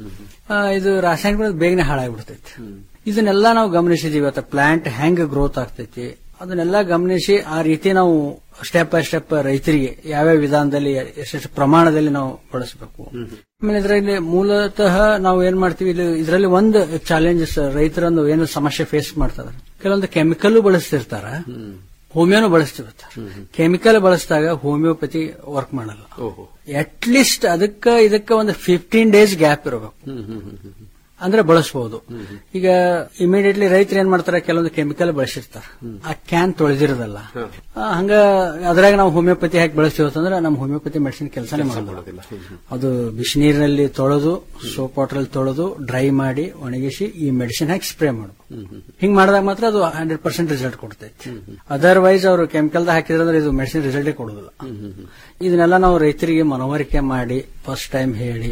ಆ, ಇದು ರಾಸಾಯನಿಕ ಬೆಳೆದ್ ಬೇಗನೆ ಹಾಳಾಗ್ಬಿಡ್ತೈತಿ ಇದನ್ನೆಲ್ಲ ನಾವು ಗಮನಿಸಿದೀವಿ ಇವತ್ತು ಪ್ಲಾಂಟ್ ಹೆಂಗ್ ಗ್ರೋತ್ ಆಗ್ತೈತಿ ಅದನ್ನೆಲ್ಲ ಗಮನಿಸಿ ಆ ರೀತಿ ನಾವು ಸ್ಟೆಪ್ ಬೈ ಸ್ಟೆಪ್ ರೈತರಿಗೆ ಯಾವ್ಯಾವ ವಿಧಾನದಲ್ಲಿ ಎಷ್ಟೆಷ್ಟು ಪ್ರಮಾಣದಲ್ಲಿ ನಾವು ಬಳಸಬೇಕು ಆಮೇಲೆ ಇದರಲ್ಲಿ ಮೂಲತಃ ನಾವು ಏನ್ ಮಾಡ್ತೀವಿ ಇಲ್ಲಿ ಇದರಲ್ಲಿ ಒಂದು ಚಾಲೆಂಜಸ್ ರೈತರೊಂದು ಏನು ಸಮಸ್ಯೆ ಫೇಸ್ ಮಾಡ್ತಾರೆ ಕೆಲವೊಂದು ಕೆಮಿಕಲ್ ಬಳಸ್ತಿರ್ತಾರ ಹೋಮಿಯೋನು ಬಳಸ್ತಿರ್ತಾರೆ ಕೆಮಿಕಲ್ ಬಳಸಿದಾಗ ಹೋಮಿಯೋಪತಿ ವರ್ಕ್ ಮಾಡಲ್ಲ ಅಟ್ ಲೀಸ್ಟ್ ಅದಕ್ಕ ಇದಕ್ಕ ಒಂದು ಫಿಫ್ಟೀನ್ ಡೇಸ್ ಗ್ಯಾಪ್ ಇರಬೇಕು ಅಂದ್ರೆ ಬಳಸಬಹುದು ಈಗ ಇಮಿಡಿಯೇಟ್ಲಿ ರೈತರು ಏನ್ ಮಾಡ್ತಾರೆ ಕೆಲವೊಂದು ಕೆಮಿಕಲ್ ಬಳಸಿರ್ತಾರೆ ಆ ಕ್ಯಾನ್ ತೊಳೆದಿರೋದಲ್ಲ ಆ, ಹಂಗ ಅದ್ರಾಗ ನಾವು ಹೋಮಿಯೋಪತಿ ಹಾಕಿ ಬಳಸ್ತೀವಿ ಅಂತಂದ್ರೆ ನಮ್ಮ ಹೋಮಿಯೋಪತಿ ಮೆಡಿಸಿನ್ ಕೆಲಸನೇ ಮಾಡೋದಿಲ್ಲ ಅದು ಬಿಸಿನೀರಿನಲ್ಲಿ ತೊಳೆದು ಸೋಪ್ ವಾಟರ್ ಅಲ್ಲಿ ತೊಳೆದು ಡ್ರೈ ಮಾಡಿ ಒಣಗಿಸಿ ಈ ಮೆಡಿಸಿನ್ ಹಾಕಿ ಸ್ಪ್ರೇ ಮಾಡಬೇಕು ಹಿಂಗ್ ಮಾಡಿದಾಗ ಮಾತ್ರ ಅದು ಹಂಡ್ರೆಡ್ ಪರ್ಸೆಂಟ್ ರಿಸಲ್ಟ್ ಕೊಡ್ತೈತಿ ಅದರ್ವೈಸ್ ಅವರು ಕೆಮಿಕಲ್ ಹಾಕಿದ್ರೆ ಇದು ಮೆಡಿಸಿನ್ ರಿಸಲ್ಟೇ ಕೊಡುದಿಲ್ಲ ಇದನ್ನೆಲ್ಲ ನಾವು ರೈತರಿಗೆ ಮನವರಿಕೆ ಮಾಡಿ ಫಸ್ಟ್ ಟೈಮ್ ಹೇಳಿ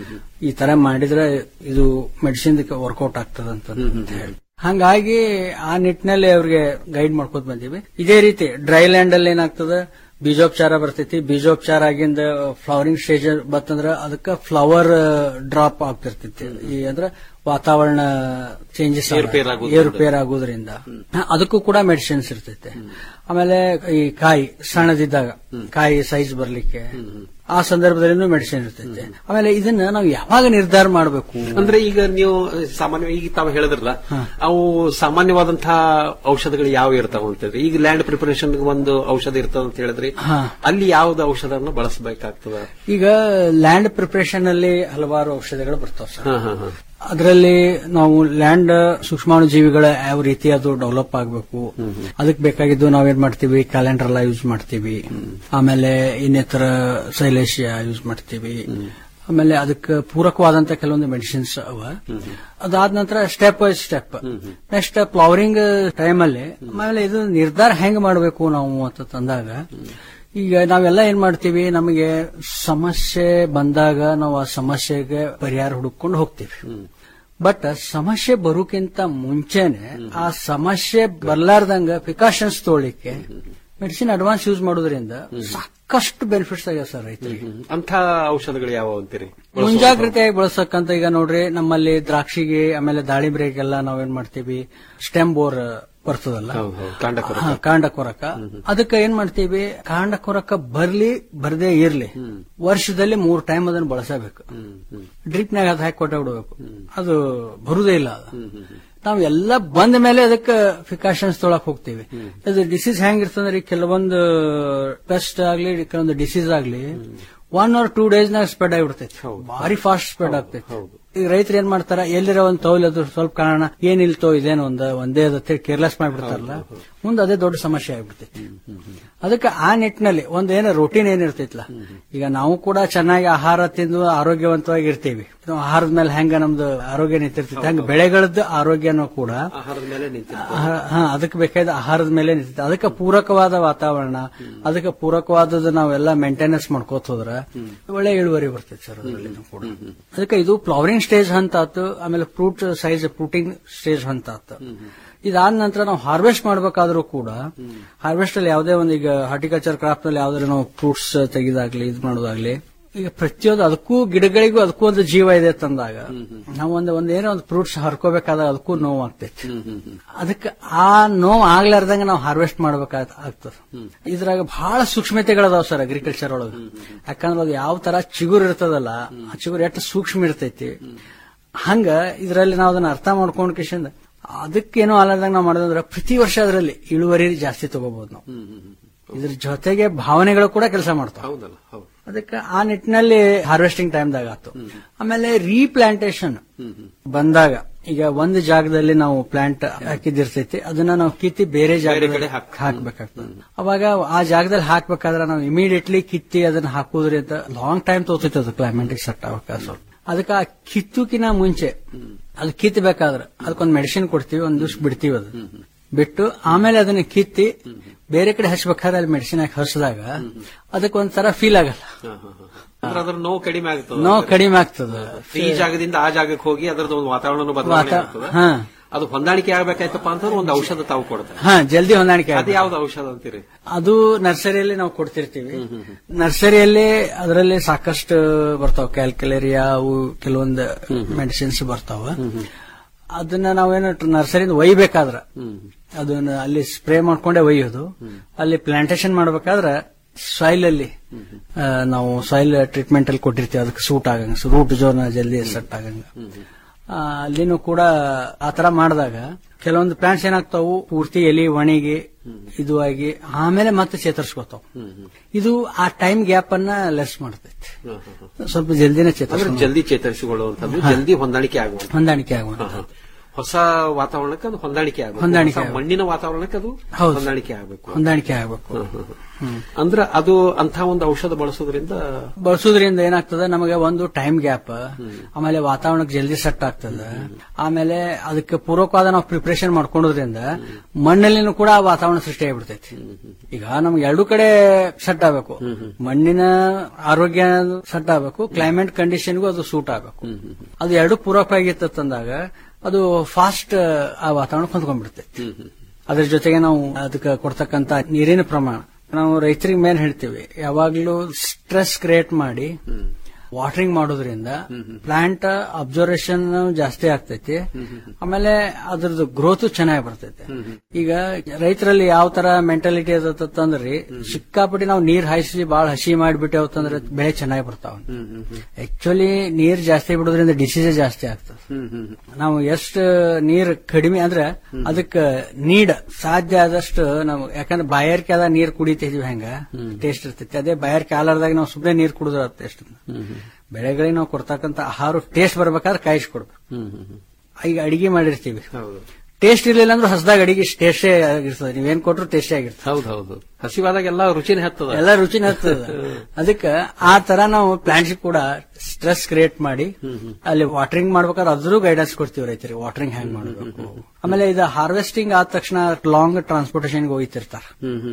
ಈ ತರ ಮಾಡಿದ್ರೆ ಇದು ಮೆಡಿಸಿನ್ ವರ್ಕೌಟ್ ಆಗ್ತದ ಅಂತ ಹೇಳಿ ಹಂಗಾಗಿ ಆ ನಿಟ್ಟಿನಲ್ಲಿ ಅವ್ರಿಗೆ ಗೈಡ್ ಮಾಡ್ಕೊತ ಬಂದೀವಿ ಇದೇ ರೀತಿ ಡ್ರೈ ಲ್ಯಾಂಡ್ ಅಲ್ಲಿ ಏನಾಗ್ತದ ಬೀಜೋಪಚಾರ ಬರ್ತೈತಿ ಬೀಜೋಪಚಾರ ಆಗಿಂದ ಫ್ಲವರಿಂಗ್ ಸ್ಟೇಜ್ ಬತ್ತಂದ್ರ ಅದಕ್ಕೆ ಫ್ಲವರ್ ಡ್ರಾಪ್ ಆಗ್ತಿರ್ತೈತಿ ಈ ಅಂದ್ರೆ ವಾತಾವರಣ ಚೇಂಜಸ್ ಏರುಪೇರು ಆಗೋದ್ರಿಂದ. ಏರುಪೇರ್ ಆಗೋದ್ರಿಂದ ಅದಕ್ಕೂ ಕೂಡ ಮೆಡಿಸಿನ್ಸ್ ಇರ್ತೈತೆ ಆಮೇಲೆ ಈ ಕಾಯಿ ಸಣ್ಣದಿದ್ದಾಗ ಕಾಯಿ ಸೈಜ್ ಬರ್ಲಿಕ್ಕೆ ಆ ಸಂದರ್ಭದಲ್ಲಿ ಮೆಡಿಸಿನ್ ಇರ್ತೈತೆ ಆಮೇಲೆ ಇದನ್ನ ನಾವು ಯಾವಾಗ ನಿರ್ಧಾರ ಮಾಡಬೇಕು ಅಂದ್ರೆ ಈಗ ನೀವು ಸಾಮಾನ್ಯ ಈಗ ತಾವು ಹೇಳಿದ್ರಲ್ಲ ಅವು ಸಾಮಾನ್ಯವಾದಂತಹ ಔಷಧಗಳು ಯಾವ ಇರ್ತಾವ ಅಂತ ಹೇಳಿದ್ರೆ ಈಗ ಲ್ಯಾಂಡ್ ಪ್ರಿಪರೇಷನ್ ಒಂದು ಔಷಧ ಇರ್ತದ ಅಂತ ಹೇಳಿದ್ರಿ ಹಾ. ಅಲ್ಲಿ ಯಾವ್ದು ಔಷಧವನ್ನು ಬಳಸಬೇಕಾಗ್ತದ ಈಗ ಲ್ಯಾಂಡ್ ಪ್ರಿಪರೇಷನ್ ಅಲ್ಲಿ ಹಲವಾರು ಔಷಧಿಗಳು ಬರ್ತಾವ ಸರ್ ಹಾ, ಹಾ, ಹಾ. ಅದರಲ್ಲಿ ನಾವು ಲ್ಯಾಂಡ್ ಸೂಕ್ಷ್ಮಾಣು ಜೀವಿಗಳ ಯಾವ ರೀತಿ ಅದು ಡೆವಲಪ್ ಆಗಬೇಕು ಅದಕ್ಕೆ ಬೇಕಾಗಿದ್ದು ನಾವೇನ್ ಮಾಡ್ತೀವಿ ಕ್ಯಾಲೆಂಡರ್ ಎಲ್ಲ ಯೂಸ್ ಮಾಡ್ತೀವಿ ಆಮೇಲೆ ಇನ್ನಿತರ ಶೈಲೇಶಿಯ ಯೂಸ್ ಮಾಡ್ತೀವಿ ಆಮೇಲೆ ಅದಕ್ಕೆ ಪೂರಕವಾದಂತ ಕೆಲವೊಂದು ಮೆಡಿಸಿನ್ಸ್ ಅವ ಅದಾದ ನಂತರ step by step next flowering time ಅಲ್ಲಿ ಆಮೇಲೆ ಇದು ನಿರ್ಧಾರ ಹೆಂಗ್ ಮಾಡಬೇಕು ನಾವು ಅಂತ ತಂದಾಗ ಈಗ ನಾವೆಲ್ಲ ಏನ್ ಮಾಡ್ತೀವಿ ನಮಗೆ ಸಮಸ್ಯೆ ಬಂದಾಗ ನಾವು ಆ ಸಮಸ್ಯೆಗೆ ಪರಿಹಾರ ಹುಡುಕೊಂಡು ಹೋಗ್ತೀವಿ ಬಟ್ ಸಮಸ್ಯೆ ಬರೋಕ್ಕಿಂತ ಮುಂಚೆನೆ ಆ ಸಮಸ್ಯೆ ಬರ್ಲಾರ್ದಂಗ ಪ್ರಿಕಾಷನ್ಸ್ ತೊಗೊಳಿಕ್ಕೆ ಮೆಡಿಸಿನ್ ಅಡ್ವಾನ್ಸ್ ಯೂಸ್ ಮಾಡೋದ್ರಿಂದ ಸಾಕಷ್ಟು ಬೆನಿಫಿಟ್ಸ್ ಆಗ್ಯಾವ ಸರ್ ರೈತರಿಗೆ ಅಂತ ಔಷಧಗಳು ಯಾವ ಅಂತೀರಿ ಮುಂಜಾಗ್ರತೆಯಾಗಿ ಬಳಸಕ್ಕಂತ ಈಗ ನೋಡ್ರಿ ನಮ್ಮಲ್ಲಿ ದ್ರಾಕ್ಷಿಗೆ ಆಮೇಲೆ ದಾಳಿಂಬ್ರೆಗೆಲ್ಲ ನಾವೇನ್ ಮಾಡ್ತೀವಿ ಸ್ಟೆಮ್ ಬೋರ್ ಬರ್ತದಲ್ಲ ಕಾಂಡ ಕೊರಕ. ಹಾ, ಕಾಂಡ ಕೊರಕ ಅದಕ್ಕೆ ಏನ್ ಮಾಡ್ತೀವಿ ಕಾಂಡ ಕೊರಕ ಬರ್ಲಿ ಬರ್ದೇ ಇರ್ಲಿ ವರ್ಷದಲ್ಲಿ ಮೂರ್ ಟೈಮ್ ಅದನ್ನ ಬಳಸಬೇಕು ಡ್ರಿಪ್ನಾಗ ಅದು ಹಾಕಿ ಕೊಟ್ಟೆ ಬಿಡಬೇಕು ಅದು ಬರುದೇ ಇಲ್ಲ ಅದು ನಾವು ಎಲ್ಲ ಬಂದ ಮೇಲೆ ಅದಕ್ಕೆ ಫಿಕಾಷನ್ಸ್ ತೊಳಕ್ ಹೋಗ್ತೀವಿ ಅದು ಡಿಸೀಸ್ ಹೆಂಗಿರ್ತಂದ್ರೆ ಈಗ ಕೆಲವೊಂದು ಪೆಸ್ಟ್ ಆಗ್ಲಿ ಕೆಲವೊಂದು ಡಿಸೀಸ್ ಆಗ್ಲಿ ಒನ್ ಆರ್ ಟೂ ಡೇಸ್ ನಾಗ ಸ್ಪ್ರೆಡ್ ಆಗಿಬಿಡ್ತೈತಿ ಭಾರಿ ಫಾಸ್ಟ್ ಸ್ಪ್ರೆಡ್ ಆಗ್ತೈತಿ ಈಗ ರೈತರು ಏನ್ ಮಾಡ್ತಾರ ಎಲ್ಲಿರ ಒಂದ್ ತೌಲ್ ಅದು ಸ್ವಲ್ಪ ಕಾರಣ ಏನಿಲ್ತೋ ಇದೇನು ಒಂದ ಒಂದೇ ಅದಕ್ಕೆ ಕೇರ್ಲೆಸ್ ಮಾಡ್ಬಿಡ್ತಾರಲ್ಲ ಮುಂದೆ ಅದೇ ದೊಡ್ಡ ಸಮಸ್ಯೆ ಆಗ್ಬಿಡ್ತೈತಿ ಅದಕ್ಕೆ ಆ ನಿಟ್ಟಿನಲ್ಲಿ ಒಂದ್ ಏನೋ ರೋಟೀನ್ ಏನಿರ್ತೈತಲ್ಲ ಈಗ ನಾವು ಕೂಡ ಚೆನ್ನಾಗಿ ಆಹಾರ ತಿಂದು ಆರೋಗ್ಯವಂತವಾಗಿ ಇರ್ತೀವಿ ನಾವು ಆಹಾರದ ಮೇಲೆ ಹೆಂಗ ನಮ್ದು ಆರೋಗ್ಯ ನಿಂತಿರ್ತೈತಿ ಹಂಗ ಬೆಳೆಗಳದ್ದು ಆರೋಗ್ಯನೂ ಕೂಡ ಆಹಾರದ ಮೇಲೆ ನಿಂತಿರ್ತದೆ ಆಹಾರ- ಹಾ ಅದಕ್ಕೆ ಬೇಕಾದ ಆಹಾರದ ಮೇಲೆ ನಿಂತಿದೆ ಅದಕ್ಕೆ ಪೂರಕವಾದ ವಾತಾವರಣ ಅದಕ್ಕೆ ಪೂರಕವಾದದ್ದು ನಾವೆಲ್ಲ ಮೇಂಟೆನೆನ್ಸ್ ಮಾಡ್ಕೋತ ಹೋದ್ರ ಒಳ್ಳೆ ಇಳುವರಿ ಬರ್ತೈತೆ ಸರ್ ಅದರಲ್ಲಿ ಕೂಡ ಅದಕ್ಕೆ ಇದು ಫ್ಲವರಿಂಗ್ ಸ್ಟೇಜ್ ಹಂತ ಆತು ಆಮೇಲೆ ಫ್ರೂಟ್ ಸೈಜ್ ಫ್ರೂಟಿಂಗ್ ಸ್ಟೇಜ್ ಹಂತ ಆತು ಇದಾದ ನಂತರ ನಾವು ಹಾರ್ವೆಸ್ಟ್ ಮಾಡ್ಬೇಕಾದ್ರೂ ಕೂಡ ಹಾರ್ವೆಸ್ಟ್ ಅಲ್ಲಿ ಯಾವುದೇ ಒಂದು ಈಗ ಹಾರ್ಟಿಕಲ್ಚರ್ ಕ್ರಾಫ್ಟ್ ನಲ್ಲಿ ಯಾವ್ದಾದ್ರು ನಾವು ಫ್ರೂಟ್ಸ್ ತೆಗೆದಾಗ್ಲಿ ಇದು ಮಾಡೋದಾಗ್ಲಿ ಈಗ ಪ್ರತಿಯೊಂದು ಅದಕ್ಕೂ ಗಿಡಗಳಿಗೂ ಅದಕ್ಕೂ ಒಂದು ಜೀವ ಇದೆ ತಂದಾಗ ನಾವು ಒಂದು ಒಂದ್ ಏನೋ ಒಂದು ಫ್ರೂಟ್ಸ್ ಹರ್ಕೋಬೇಕಾದಾಗ ಅದಕ್ಕೂ ನೋವು ಆಗ್ತೈತಿ ಅದಕ್ಕೆ ಆ ನೋವು ಆಗ್ಲಾರ್ದಂಗ ನಾವು ಹಾರ್ವೆಸ್ಟ್ ಮಾಡ್ಬೇಕಾಗ ಆಗ್ತದ ಇದ್ರಾಗ ಬಹಳ ಸೂಕ್ಷ್ಮತೆಗಳದಾವ ಸರ್ ಅಗ್ರಿಕಲ್ಚರ್ ಒಳಗ ಯಾಕಂದ್ರೆ ಅದು ಯಾವ ತರ ಚಿಗುರು ಇರ್ತದಲ್ಲ ಆ ಚಿಗುರು ಎಷ್ಟು ಸೂಕ್ಷ್ಮ ಇರ್ತೈತಿ ಹಂಗ ಇದರಲ್ಲಿ ನಾವು ಅದನ್ನ ಅರ್ಥ ಮಾಡ್ಕೊಂಡ್ ಕಿಶನ್ ಅದಕ್ಕೇನೋ ಅಲ್ಲಾರ್ದಂಗ ನಾವು ಮಾಡೋದಂದ್ರೆ ಪ್ರತಿ ವರ್ಷ ಅದರಲ್ಲಿ ಇಳುವರಿ ಜಾಸ್ತಿ ತಗೋಬಹುದು ನಾವು ಇದ್ರ ಜೊತೆಗೆ ಭಾವನೆಗಳು ಕೂಡ ಕೆಲಸ ಮಾಡ್ತಾವ ಹೌದಲ್ಲ ಹೌದು ಅದಕ್ಕೆ ಆ ನಿಟ್ಟಿನಲ್ಲಿ ಹಾರ್ವೆಸ್ಟಿಂಗ್ ಟೈಮ್ದಾಗ ಆತು ಆಮೇಲೆ ರೀಪ್ಲಾಂಟೇಶನ್ ಬಂದಾಗ ಈಗ ಒಂದು ಜಾಗದಲ್ಲಿ ನಾವು ಪ್ಲಾಂಟ್ ಹಾಕಿದಿರ್ತೈತಿ ಅದನ್ನ ನಾವು ಕಿತ್ತಿ ಬೇರೆ ಜಾಗದಲ್ಲಿ ಹಾಕ್ಬೇಕಾಗ್ತದೆ ಅವಾಗ ಆ ಜಾಗದಲ್ಲಿ ಹಾಕ್ಬೇಕಾದ್ರೆ ನಾವು ಇಮಿಡಿಯೇಟ್ಲಿ ಕಿತ್ತಿ ಅದನ್ನ ಹಾಕುದ್ರಿಂದ ಲಾಂಗ್ ಟೈಮ್ ತೋತೈತಿ ಅದು ಕ್ಲೈಮೇಟಿಕ್ ಸೆಟ್ ಆಗಬೇಕಾದ್ರೆ ಸ್ವಲ್ಪ ಅದಕ್ಕೆ ಆ ಕಿತ್ತುಕಿನ ಮುಂಚೆ ಅದು ಕಿತ್ತಬೇಕಾದ್ರೆ ಅದಕ್ಕೊಂದು ಮೆಡಿಸಿನ್ ಕೊಡ್ತೀವಿ ಒಂದ್ ದಿವ್ಸ ಬಿಡ್ತೀವಿ ಅದು ಬಿಟ್ಟು ಆಮೇಲೆ ಅದನ್ನ ಕಿತ್ತಿ ಬೇರೆ ಕಡೆ ಹಚ್ಬೇಕಾದ್ರೆ ಅಲ್ಲಿ ಮೆಡಿಸಿನ್ ಹಾಕಿ ಹಚ್ಚಿದಾಗ ಅದಕ್ಕೆ ಒಂಥರ ಫೀಲ್ ಆಗಲ್ಲ ಅಂದ್ರೆ ಅದ್ರ ನೋವು ಕಡಿಮೆ ಆಗ್ತದೆ ನೋವು ಕಡಿಮೆ ಆಗ್ತದೆ ಈ ಜಾಗದಿಂದ ಆ ಜಾಗಕ್ಕೆ ಹೋಗಿ ಅದರದ್ದು ಒಂದು ವಾತಾವರಣ ಬದಲಾವಣೆ ವಾತಾ- ಆಗ್ತದೆ ಹಾ. ಅದು ಹೊಂದಾಣಿಕೆ ಆಗ್ಬೇಕಾಯ್ತಪ್ಪ ಅಂತಂದ್ರೆ ಒಂದು ಔಷಧ ತಾವು ಕೊಡ್ತಾರೆ ಹಾ ಜಲ್ದಿ ಹೊಂದಾಣಿಕೆ ಅದು ಆಗುತ್ತೆ. ಯಾವ್ದು ಔಷಧ ಅಂತೀರಿ ಅದು ನರ್ಸರಿಯಲ್ಲಿ ನಾವು ಕೊಡ್ತಿರ್ತೀವಿ ನರ್ಸರಿಯಲ್ಲಿ ಅದರಲ್ಲಿ ಸಾಕಷ್ಟು ಬರ್ತಾವ ಕ್ಯಾಲ್ಕುಲೇರಿಯಾ ಅವು ಕೆಲವೊಂದು ಮೆಡಿಸಿನ್ಸ್ ಬರ್ತಾವ ಅದನ್ನ ನಾವೇನು ನರ್ಸರಿಯಿಂದ ಒಯ್ಬೇಕಾದ್ರ ಅದನ್ನ ಅಲ್ಲಿ ಸ್ಪ್ರೇ ಮಾಡ್ಕೊಂಡೇ ಒಯ್ಯೋದು ಅಲ್ಲಿ ಪ್ಲಾಂಟೇಶನ್ ಮಾಡ್ಬೇಕಾದ್ರ ಸಾಯಿಲ್ ಅಲ್ಲಿ ಆ, ನಾವು ಸಾಯಿಲ್ ಟ್ರೀಟ್ಮೆಂಟ್ ಅಲ್ಲಿ ಕೊಟ್ಟಿರ್ತೀವಿ ಅದಕ್ಕೆ ಸೂಟ್ ಆಗಂಗ ರೂಟ್ ಜೋನ್ ಜಲ್ದಿ ಸೆಟ್ ಆಗಂಗ ಆ, ಅಲ್ಲಿನೂ ಕೂಡ ಆತರ ಮಾಡಿದಾಗ ಕೆಲವೊಂದು ಪ್ಲಾಂಟ್ಸ್ ಏನಾಗ್ತಾವು ಪೂರ್ತಿ ಎಲಿ ಒಣಗಿ ಇದು ಆಗಿ ಆಮೇಲೆ ಮತ್ತೆ ಚೇತರಿಸ್ಕೋತಾವ ಇದು ಆ ಟೈಮ್ ಗ್ಯಾಪ್ ಅನ್ನ ಲೆಸ್ ಮಾಡ್ತೈತಿ ಸ್ವಲ್ಪ ಜಲ್ದಿನೇ ಅಂದ್ರೆ ಚೇತರಿಸ್ ಜಲ್ದಿ ಚೇತರಿಸಿಕೊಳ್ಳುವಂಥದ್ದು ಹಾ. ಜಲ್ದಿ ಹೊಂದಾಣಿಕೆ ಆಗುವಂತ ಹೊಂದಾಣಿಕೆ ಆಗುವಂತ ಹೊಸ ವಾತಾವರಣಕ್ಕೆ ಅದು ಹೊಂದಾಣಿಕೆ ಆಗಬೇಕು ಹೊಂದಾಣಿಕೆ ಹೊಸ ಆಗ್ಬೇಕು. ಮಣ್ಣಿನ ವಾತಾವರಣಕ್ಕೆ ಅದು ಹೌದು. ಹೊಂದಾಣಿಕೆ ಆಗಬೇಕು ಹೊಂದಾಣಿಕೆ ಆಗಬೇಕು ಅಂದ್ರೆ ಅದು ಅಂತ ಒಂದು ಔಷಧ ಬಳಸೋದ್ರಿಂದ ಬಳಸೋದ್ರಿಂದ ಏನಾಗ್ತದೆ ನಮಗೆ ಒಂದು ಟೈಮ್ ಗ್ಯಾಪ್ ಆಮೇಲೆ ವಾತಾವರಣಕ್ಕೆ ಜಲ್ದಿ ಸೆಟ್ ಆಗ್ತದೆ ಆಮೇಲೆ ಅದಕ್ಕೆ ಪೂರ್ವಕವಾದ ನಾವು ಪ್ರಿಪರೇಷನ್ ಮಾಡ್ಕೊಳ್ಳೋದ್ರಿಂದ ಮಣ್ಣಲ್ಲಿನೂ ಕೂಡ ಆ ವಾತಾವರಣ ಸೃಷ್ಟಿ ಆಗ್ಬಿಡ್ತೈತಿ ಈಗ ನಮ್ಗೆ ಎರಡು ಕಡೆ ಸೆಟ್ ಆಗಬೇಕು ಮಣ್ಣಿನ ಆರೋಗ್ಯ ಸೆಟ್ ಆಗಬೇಕು ಕ್ಲೈಮೇಟ್ ಕಂಡೀಷನ್ಗೂ ಅದು ಸೂಟ್ ಆಗಬೇಕು ಅದು ಎರಡು ಪೂರಕವಾಗಿತ್ತಂದಾಗ ಅದು ಫಾಸ್ಟ್ ಆ ವಾತಾವರಣ ಹೊಂದ್ಕೊಂಡ್ಬಿಡ್ತೈತಿ ಅದ್ರ ಜೊತೆಗೆ ನಾವು ಅದಕ್ಕೆ ಕೊಡ್ತಕ್ಕಂತ ನೀರಿನ ಪ್ರಮಾಣ ನಾವು ರೈತರಿಗೆ ಮೇನ್ ಹೇಳ್ತೀವಿ ಯಾವಾಗ್ಲೂ ಸ್ಟ್ರೆಸ್ ಕ್ರಿಯೇಟ್ ಮಾಡಿ ವಾಟರಿಂಗ್ ಮಾಡೋದ್ರಿಂದ ಪ್ಲಾಂಟ್ ಅಬ್ಸರ್ವೇಷನ್ ಜಾಸ್ತಿ ಆಗ್ತೈತಿ ಆಮೇಲೆ ಅದ್ರದ್ದು ಗ್ರೋತ್ ಚೆನ್ನಾಗಿ ಬರ್ತೈತಿ ಈಗ ರೈತರಲ್ಲಿ ಯಾವ ತರ ಮೆಂಟಾಲಿಟಿ ಅದಂದ್ರಿ ಸಿಕ್ಕಾಪಟ್ಟಿ ನಾವು ನೀರ್ ಹಾಯಿಸಿ ಬಾಳ ಹಸಿ ಮಾಡಿಬಿಟ್ಟೇವತ್ತಂದ್ರೆ ಬೆಳೆ ಚೆನ್ನಾಗಿ ಬರ್ತಾವ ಆಕ್ಚುಲಿ ನೀರ್ ಜಾಸ್ತಿ ಬಿಡೋದ್ರಿಂದ ಡಿಸೀಸ್ ಜಾಸ್ತಿ ಆಗ್ತದೆ ನಾವು ಎಷ್ಟು ನೀರ್ ಕಡಿಮೆ ಅಂದ್ರೆ ಅದಕ್ಕೆ ನೀಡ್ ಸಾಧ್ಯ ಆದಷ್ಟು ನಾವು ಯಾಕಂದ್ರೆ ಬಾಯಾರಿಕೆ ಆದ ನೀರ್ ಕುಡಿತಿದ್ವಿ ಹೆಂಗ ಟೇಸ್ಟ್ ಇರ್ತೈತಿ ಅದೇ ಬಾಯಾರಿಕೆ ಆಲಾರ್ದಾಗ ನಾವು ಸುಮ್ಮನೆ ನೀರ್ ಕುಡಿದ್ರ ಟೇಸ್ಟ್ ಬೆಳೆಗಳಿಗೆ ನಾವು ಕೊಡ್ತಕ್ಕಂತ ಆಹಾರ ಟೇಸ್ಟ್ ಬರ್ಬೇಕಾದ್ರೆ ಕಾಯಿಸಿ ಕೊಡ್ಬೇಕು ಈಗ ಅಡಿಗೆ ಮಾಡಿರ್ತೀವಿ ಟೇಸ್ಟ್ ಇರ್ಲಿಲ್ಲ ಅಂದ್ರೆ ಹೊಸದಾಗ ಅಡಿಗೆ ಟೇಸ್ಟೇ ಆಗಿರ್ತದೆ ನೀವೇನ್ ಕೊಟ್ರು ಟೇಸ್ಟೇ ಆಗಿರ್ತದೆ ಹೌದು ಹೌದು ಹಸಿವಾದಾಗ ಎಲ್ಲ ರುಚಿನೇ ಹತ್ತದ ಎಲ್ಲ ರುಚಿನ ಹತ್ತದ ಅದಕ್ಕೆ ಆ ತರ ನಾವು ಪ್ಲಾಂಟ್ಸ್ ಕೂಡ ಸ್ಟ್ರೆಸ್ ಕ್ರಿಯೇಟ್ ಮಾಡಿ ಅಲ್ಲಿ ವಾಟರಿಂಗ್ ಮಾಡ್ಬೇಕಾದ್ರೆ ಅದ್ರೂ ಗೈಡೆನ್ಸ್ ಕೊಡ್ತೀವಿ ರೈತರಿಗೆ ವಾಟರಿಂಗ್ ಹ್ಯಾಂಗ್ ಮಾಡಬೇಕು ಆಮೇಲೆ ಇದು ಹಾರ್ವೆಸ್ಟಿಂಗ್ ಆದ ತಕ್ಷಣ ಲಾಂಗ್ ಟ್ರಾನ್ಸ್ಪೋರ್ಟೇಷನ್ ಹೋಗ್ತಿರ್ತಾರ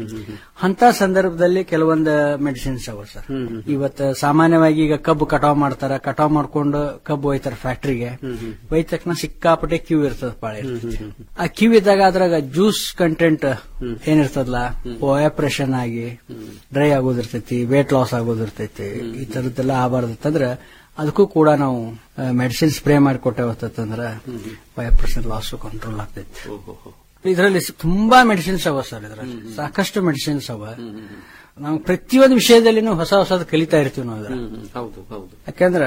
ಅಂತ ಸಂದರ್ಭದಲ್ಲಿ ಕೆಲವೊಂದು ಮೆಡಿಸಿನ್ಸ್ ಅವ ಸರ್ ಇವತ್ತು ಸಾಮಾನ್ಯವಾಗಿ ಈಗ ಕಬ್ಬು ಕಟಾವ್ ಮಾಡ್ತಾರ ಕಟಾವ್ ಮಾಡ್ಕೊಂಡು ಕಬ್ಬು ಒಯ್ತಾರ ಫ್ಯಾಕ್ಟ್ರಿಗೆ ಒಯ್ದ ತಕ್ಷಣ ಸಿಕ್ಕಾಪಟ್ಟೆ ಕ್ಯೂ ಇರ್ತದ ಪಾಳೆ ಇರ್ತೈತಿ. ಆ ಕ್ಯೂ ಇದ್ದಾಗ ಅದ್ರಾಗ ಜ್ಯೂಸ್ ಕಂಟೆಂಟ್ ಏನಿರ್ತದಲ್ಲ ಎಪ್ರೆಷನ್ ಆಗಿ ಡ್ರೈ ಆಗೋದಿರ್ತೈತಿ ವೇಟ್ ಲಾಸ್ ಆಗೋದಿರ್ತೈತಿ ಈ ತರದ್ದೆಲ್ಲ ಆಗಬಾರ್ದಂದ್ರೆ ಅದಕ್ಕೂ ಕೂಡ ನಾವು ಮೆಡಿಸಿನ್ ಸ್ಪ್ರೇ ಮಾಡಿ ಕೊಟ್ಟೇವತ್ತಂದ್ರ ಎಪ್ರೆಷನ್ ಲಾಸ್ ಕಂಟ್ರೋಲ್ ಆಗ್ತೈತಿ ಇದರಲ್ಲಿ ತುಂಬಾ ಮೆಡಿಸಿನ್ಸ್ ಅವ ಸರ್ ಇದರಲ್ಲಿ ಸಾಕಷ್ಟು ಮೆಡಿಸಿನ್ಸ್ ಅವ ನಾವು ಪ್ರತಿಯೊಂದು ವಿಷಯದಲ್ಲಿನೂ ಹೊಸ ಹೊಸದು ಕಲಿತಾ ಇರ್ತೀವಿ ನಾವು ಇದ್ರ ಹೌದು ಹೌದು ಯಾಕಂದ್ರ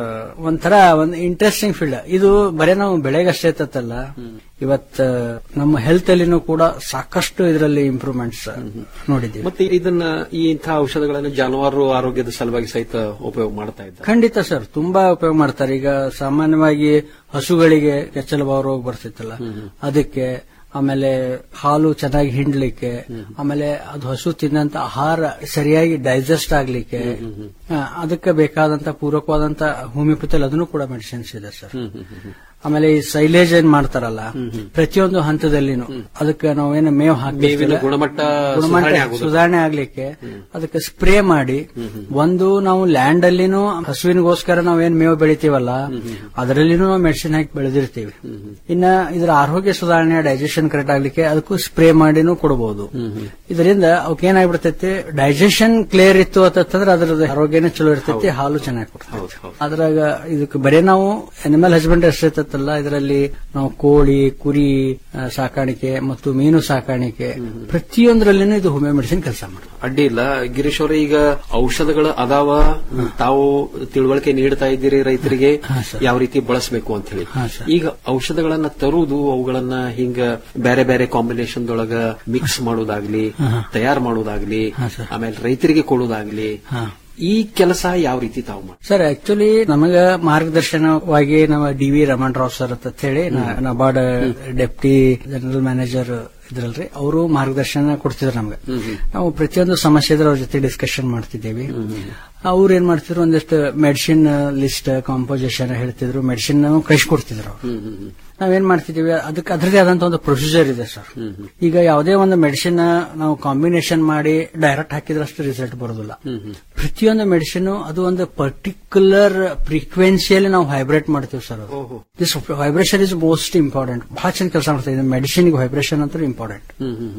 ಒಂಥರ ಒಂದು ಇಂಟ್ರೆಸ್ಟಿಂಗ್ ಫೀಲ್ಡ್ ಇದು ಬರೇ ನಾವು ಬೆಳೆಗಷ್ಟೇ ಇರ್ತಲ್ಲ ಇವತ್ತ ನಮ್ಮ ಹೆಲ್ತ್ ಅಲ್ಲಿನೂ ಕೂಡ ಸಾಕಷ್ಟು ಇದರಲ್ಲಿ ಇಂಪ್ರೂವ್ಮೆಂಟ್ಸ್ ನೋಡಿದ್ದೀವಿ ಮತ್ತೆ ಇದನ್ನ ಈ ಇಂತಹ ಔಷಧಗಳನ್ನು ಜಾನುವಾರು ಆರೋಗ್ಯದ ಸಲುವಾಗಿ ಸಹಿತ ಉಪಯೋಗ ಮಾಡ್ತಾ ಇದ್ದಾರೆ ಖಂಡಿತ ಸರ್ ತುಂಬಾ ಉಪಯೋಗ ಮಾಡ್ತಾರೆ ಈಗ ಸಾಮಾನ್ಯವಾಗಿ ಹಸುಗಳಿಗೆ ಕೆಚ್ಚಲುಬಾವು ರೋಗ ಬರ್ತಿತ್ತಲ್ಲ ಅದಕ್ಕೆ ಆಮೇಲೆ ಹಾಲು ಚೆನ್ನಾಗಿ ಹಿಂಡ್ಲಿಕ್ಕೆ ಆಮೇಲೆ ಅದು ಹಸು ತಿನ್ನಂತ ಆಹಾರ ಸರಿಯಾಗಿ ಡೈಜೆಸ್ಟ್ ಆಗ್ಲಿಕ್ಕೆ ಆ, ಅದಕ್ಕೆ ಬೇಕಾದಂತ ಪೂರಕವಾದಂತ ಹೋಮಿಯೋಪತಿಯಲ್ಲಿ ಅದನ್ನು ಕೂಡ ಮೆಡಿಸಿನ್ಸ್ ಇದೆ ಸರ್ ಆಮೇಲೆ ಈ ಸೈಲೇಜ್ ಏನ್ ಮಾಡ್ತಾರಲ್ಲ ಪ್ರತಿಯೊಂದು ಹಂತದಲ್ಲಿನೂ ಅದಕ್ಕೆ ನಾವೇನು ಮೇವು ಮೇವಿನ ಹಾಕಿ ಗುಣಮಟ್ಟ ಗುಣಮಟ್ಟ ಸುಧಾರಣೆ ಆಗುದು. ಸುಧಾರಣೆ ಆಗ್ಲಿಕ್ಕೆ ಅದಕ್ಕೆ ಸ್ಪ್ರೇ ಮಾಡಿ ಒಂದು ನಾವು ಲ್ಯಾಂಡ್ ಅಲ್ಲಿನೂ ಹಸುವಿನಗೋಸ್ಕರ ನಾವೇನ್ ಮೇವು ಬೆಳಿತೀವಲ್ಲ ಅದರಲ್ಲಿನೂ ನಾವು ಮೆಡಿಸಿನ್ ಹಾಕಿ ಬೆಳೆದಿರ್ತೀವಿ ಇನ್ನ ಇದರ ಆರೋಗ್ಯ ಸುಧಾರಣೆ ಡೈಜೆಷನ್ ಕರೆಕ್ಟ್ ಆಗ್ಲಿಕ್ಕೆ ಅದಕ್ಕೂ ಸ್ಪ್ರೇ ಮಾಡಿನೂ ಕೊಡಬಹುದು ಇದರಿಂದ ಅವಕ್ಕೆ ಏನಾಗ್ಬಿಡ್ತೈತಿ ಡೈಜೆಷನ್ ಕ್ಲಿಯರ್ ಇತ್ತು ಅಂತಂದ್ರೆ ಅದ್ರದ್ದು ಆರೋಗ್ಯನೇ ಚಲೋ ಇರ್ತೈತಿ ಹಾಲು ಚೆನ್ನಾಗಿ ಕೊಡ್ತೈತಿ ಅದ್ರಾಗ ಇದಕ್ಕೆ ಬರೀ ನಾವು ಅನಿಮಲ್ ಹಸ್ಬೆಂಡ್ರಿ ಅಷ್ಟೇ ಇರ್ತೈತಲ್ಲ ಇದರಲ್ಲಿ ನಾವು ಕೋಳಿ ಕುರಿ ಆ, ಸಾಕಾಣಿಕೆ ಮತ್ತು ಮೀನು ಸಾಕಾಣಿಕೆ ಪ್ರತಿಯೊಂದರಲ್ಲಿನೂ ಇದು ಹೋಮಿಯೋ ಮೆಡಿಸಿನ್ ಕೆಲಸ ಮಾಡುತ್ತೆ ಅಡ್ಡಿ ಇಲ್ಲ ಗಿರೀಶ್ ಅವರೇ ಈಗ ಔಷಧಗಳು ಅದಾವ ತಾವು ತಿಳುವಳಿಕೆ ನೀಡ್ತಾ ಇದ್ದೀರಿ ರೈತರಿಗೆ ಯಾವ ರೀತಿ ಬಳಸಬೇಕು ಅಂತ ಹೇಳಿ ಈಗ ಔಷಧಗಳನ್ನ ತರುವುದು ಅವುಗಳನ್ನ ಹಿಂಗ ಬೇರೆ ಬೇರೆ ಕಾಂಬಿನೇಷನ್ ದೊಳಗ ಮಿಕ್ಸ್ ಮಾಡೋದಾಗ್ಲಿ ತಯಾರು ಮಾಡೋದಾಗ್ಲಿ ಆಮೇಲೆ ರೈತರಿಗೆ ಕೊಡೋದಾಗ್ಲಿ ಈ ಕೆಲಸ ಯಾವ ರೀತಿ ತಾವು ಮಾಡಿ ಸರ್ ಆಕ್ಚುಲಿ ನಮಗ ಮಾರ್ಗದರ್ಶನವಾಗಿ ನಮ್ಮ D V Raman Rao sir ಅಂತ ಹೇಳಿ ನಾ- ನಬಾರ್ಡ್ ಡೆಪ್ಟಿ ಜನರಲ್ ಮ್ಯಾನೇಜರ್ ಇದ್ರಲ್ರಿ ಅವರು ಮಾರ್ಗದರ್ಶನ ಕೊಡ್ತಿದ್ರು ನಮ್ಗೆ ನಾವು ಪ್ರತಿಯೊಂದು ಸಮಸ್ಯೆ ಇದ್ರೆ ಅವ್ರ ಜೊತೆ ಡಿಸ್ಕಷನ್ ಮಾಡ್ತಿದ್ದೇವೆ ಅವ್ರು ಏನ್ ಮಾಡ್ತಿದ್ರು ಒಂದಿಷ್ಟು ಮೆಡಿಸಿನ್ ಲಿಸ್ಟ್ ಕಾಂಪೋಸಿಷನ್ ಹೇಳ್ತಿದ್ರು ಮೆಡಿಸಿನ್ ಕಳಿಸ್ಕೊಡ್ತಿದ್ರು ಅವ್ರು ನಾವೇನ್ ಮಾಡ್ತಿದೀವಿ ಅದಕ್ಕೆ ಅದರದೇ ಆದಂತ ಒಂದು ಪ್ರೊಸೀಜರ್ ಇದೆ ಸರ್ ಈಗ ಯಾವುದೇ ಒಂದು ಮೆಡಿಸಿನ್ ನಾವು ಕಾಂಬಿನೇಷನ್ ಮಾಡಿ ಡೈರೆಕ್ಟ್ ಹಾಕಿದ್ರಷ್ಟು ರಿಸಲ್ಟ್ ಬರೋದಿಲ್ಲ ಪ್ರತಿಯೊಂದು ಮೆಡಿಸಿನ್ ಅದು ಒಂದು ಪರ್ಟಿಕ್ಯುಲರ್ ಫ್ರೀಕ್ವೆನ್ಸಿಯಲ್ಲಿ ನಾವು ವೈಬ್ರೇಟ್ ಮಾಡ್ತೀವಿ sir this vibration is most important ಬಹಳ ಚೆಂದ ಕೆಲಸ ಮಾಡ್ತಾ ಇದೆ ಮೆಡಿಸಿನ್ ವೈಬ್ರೇಷನ್ ಅಂತ ಇಂಪಾರ್ಟೆಂಟ್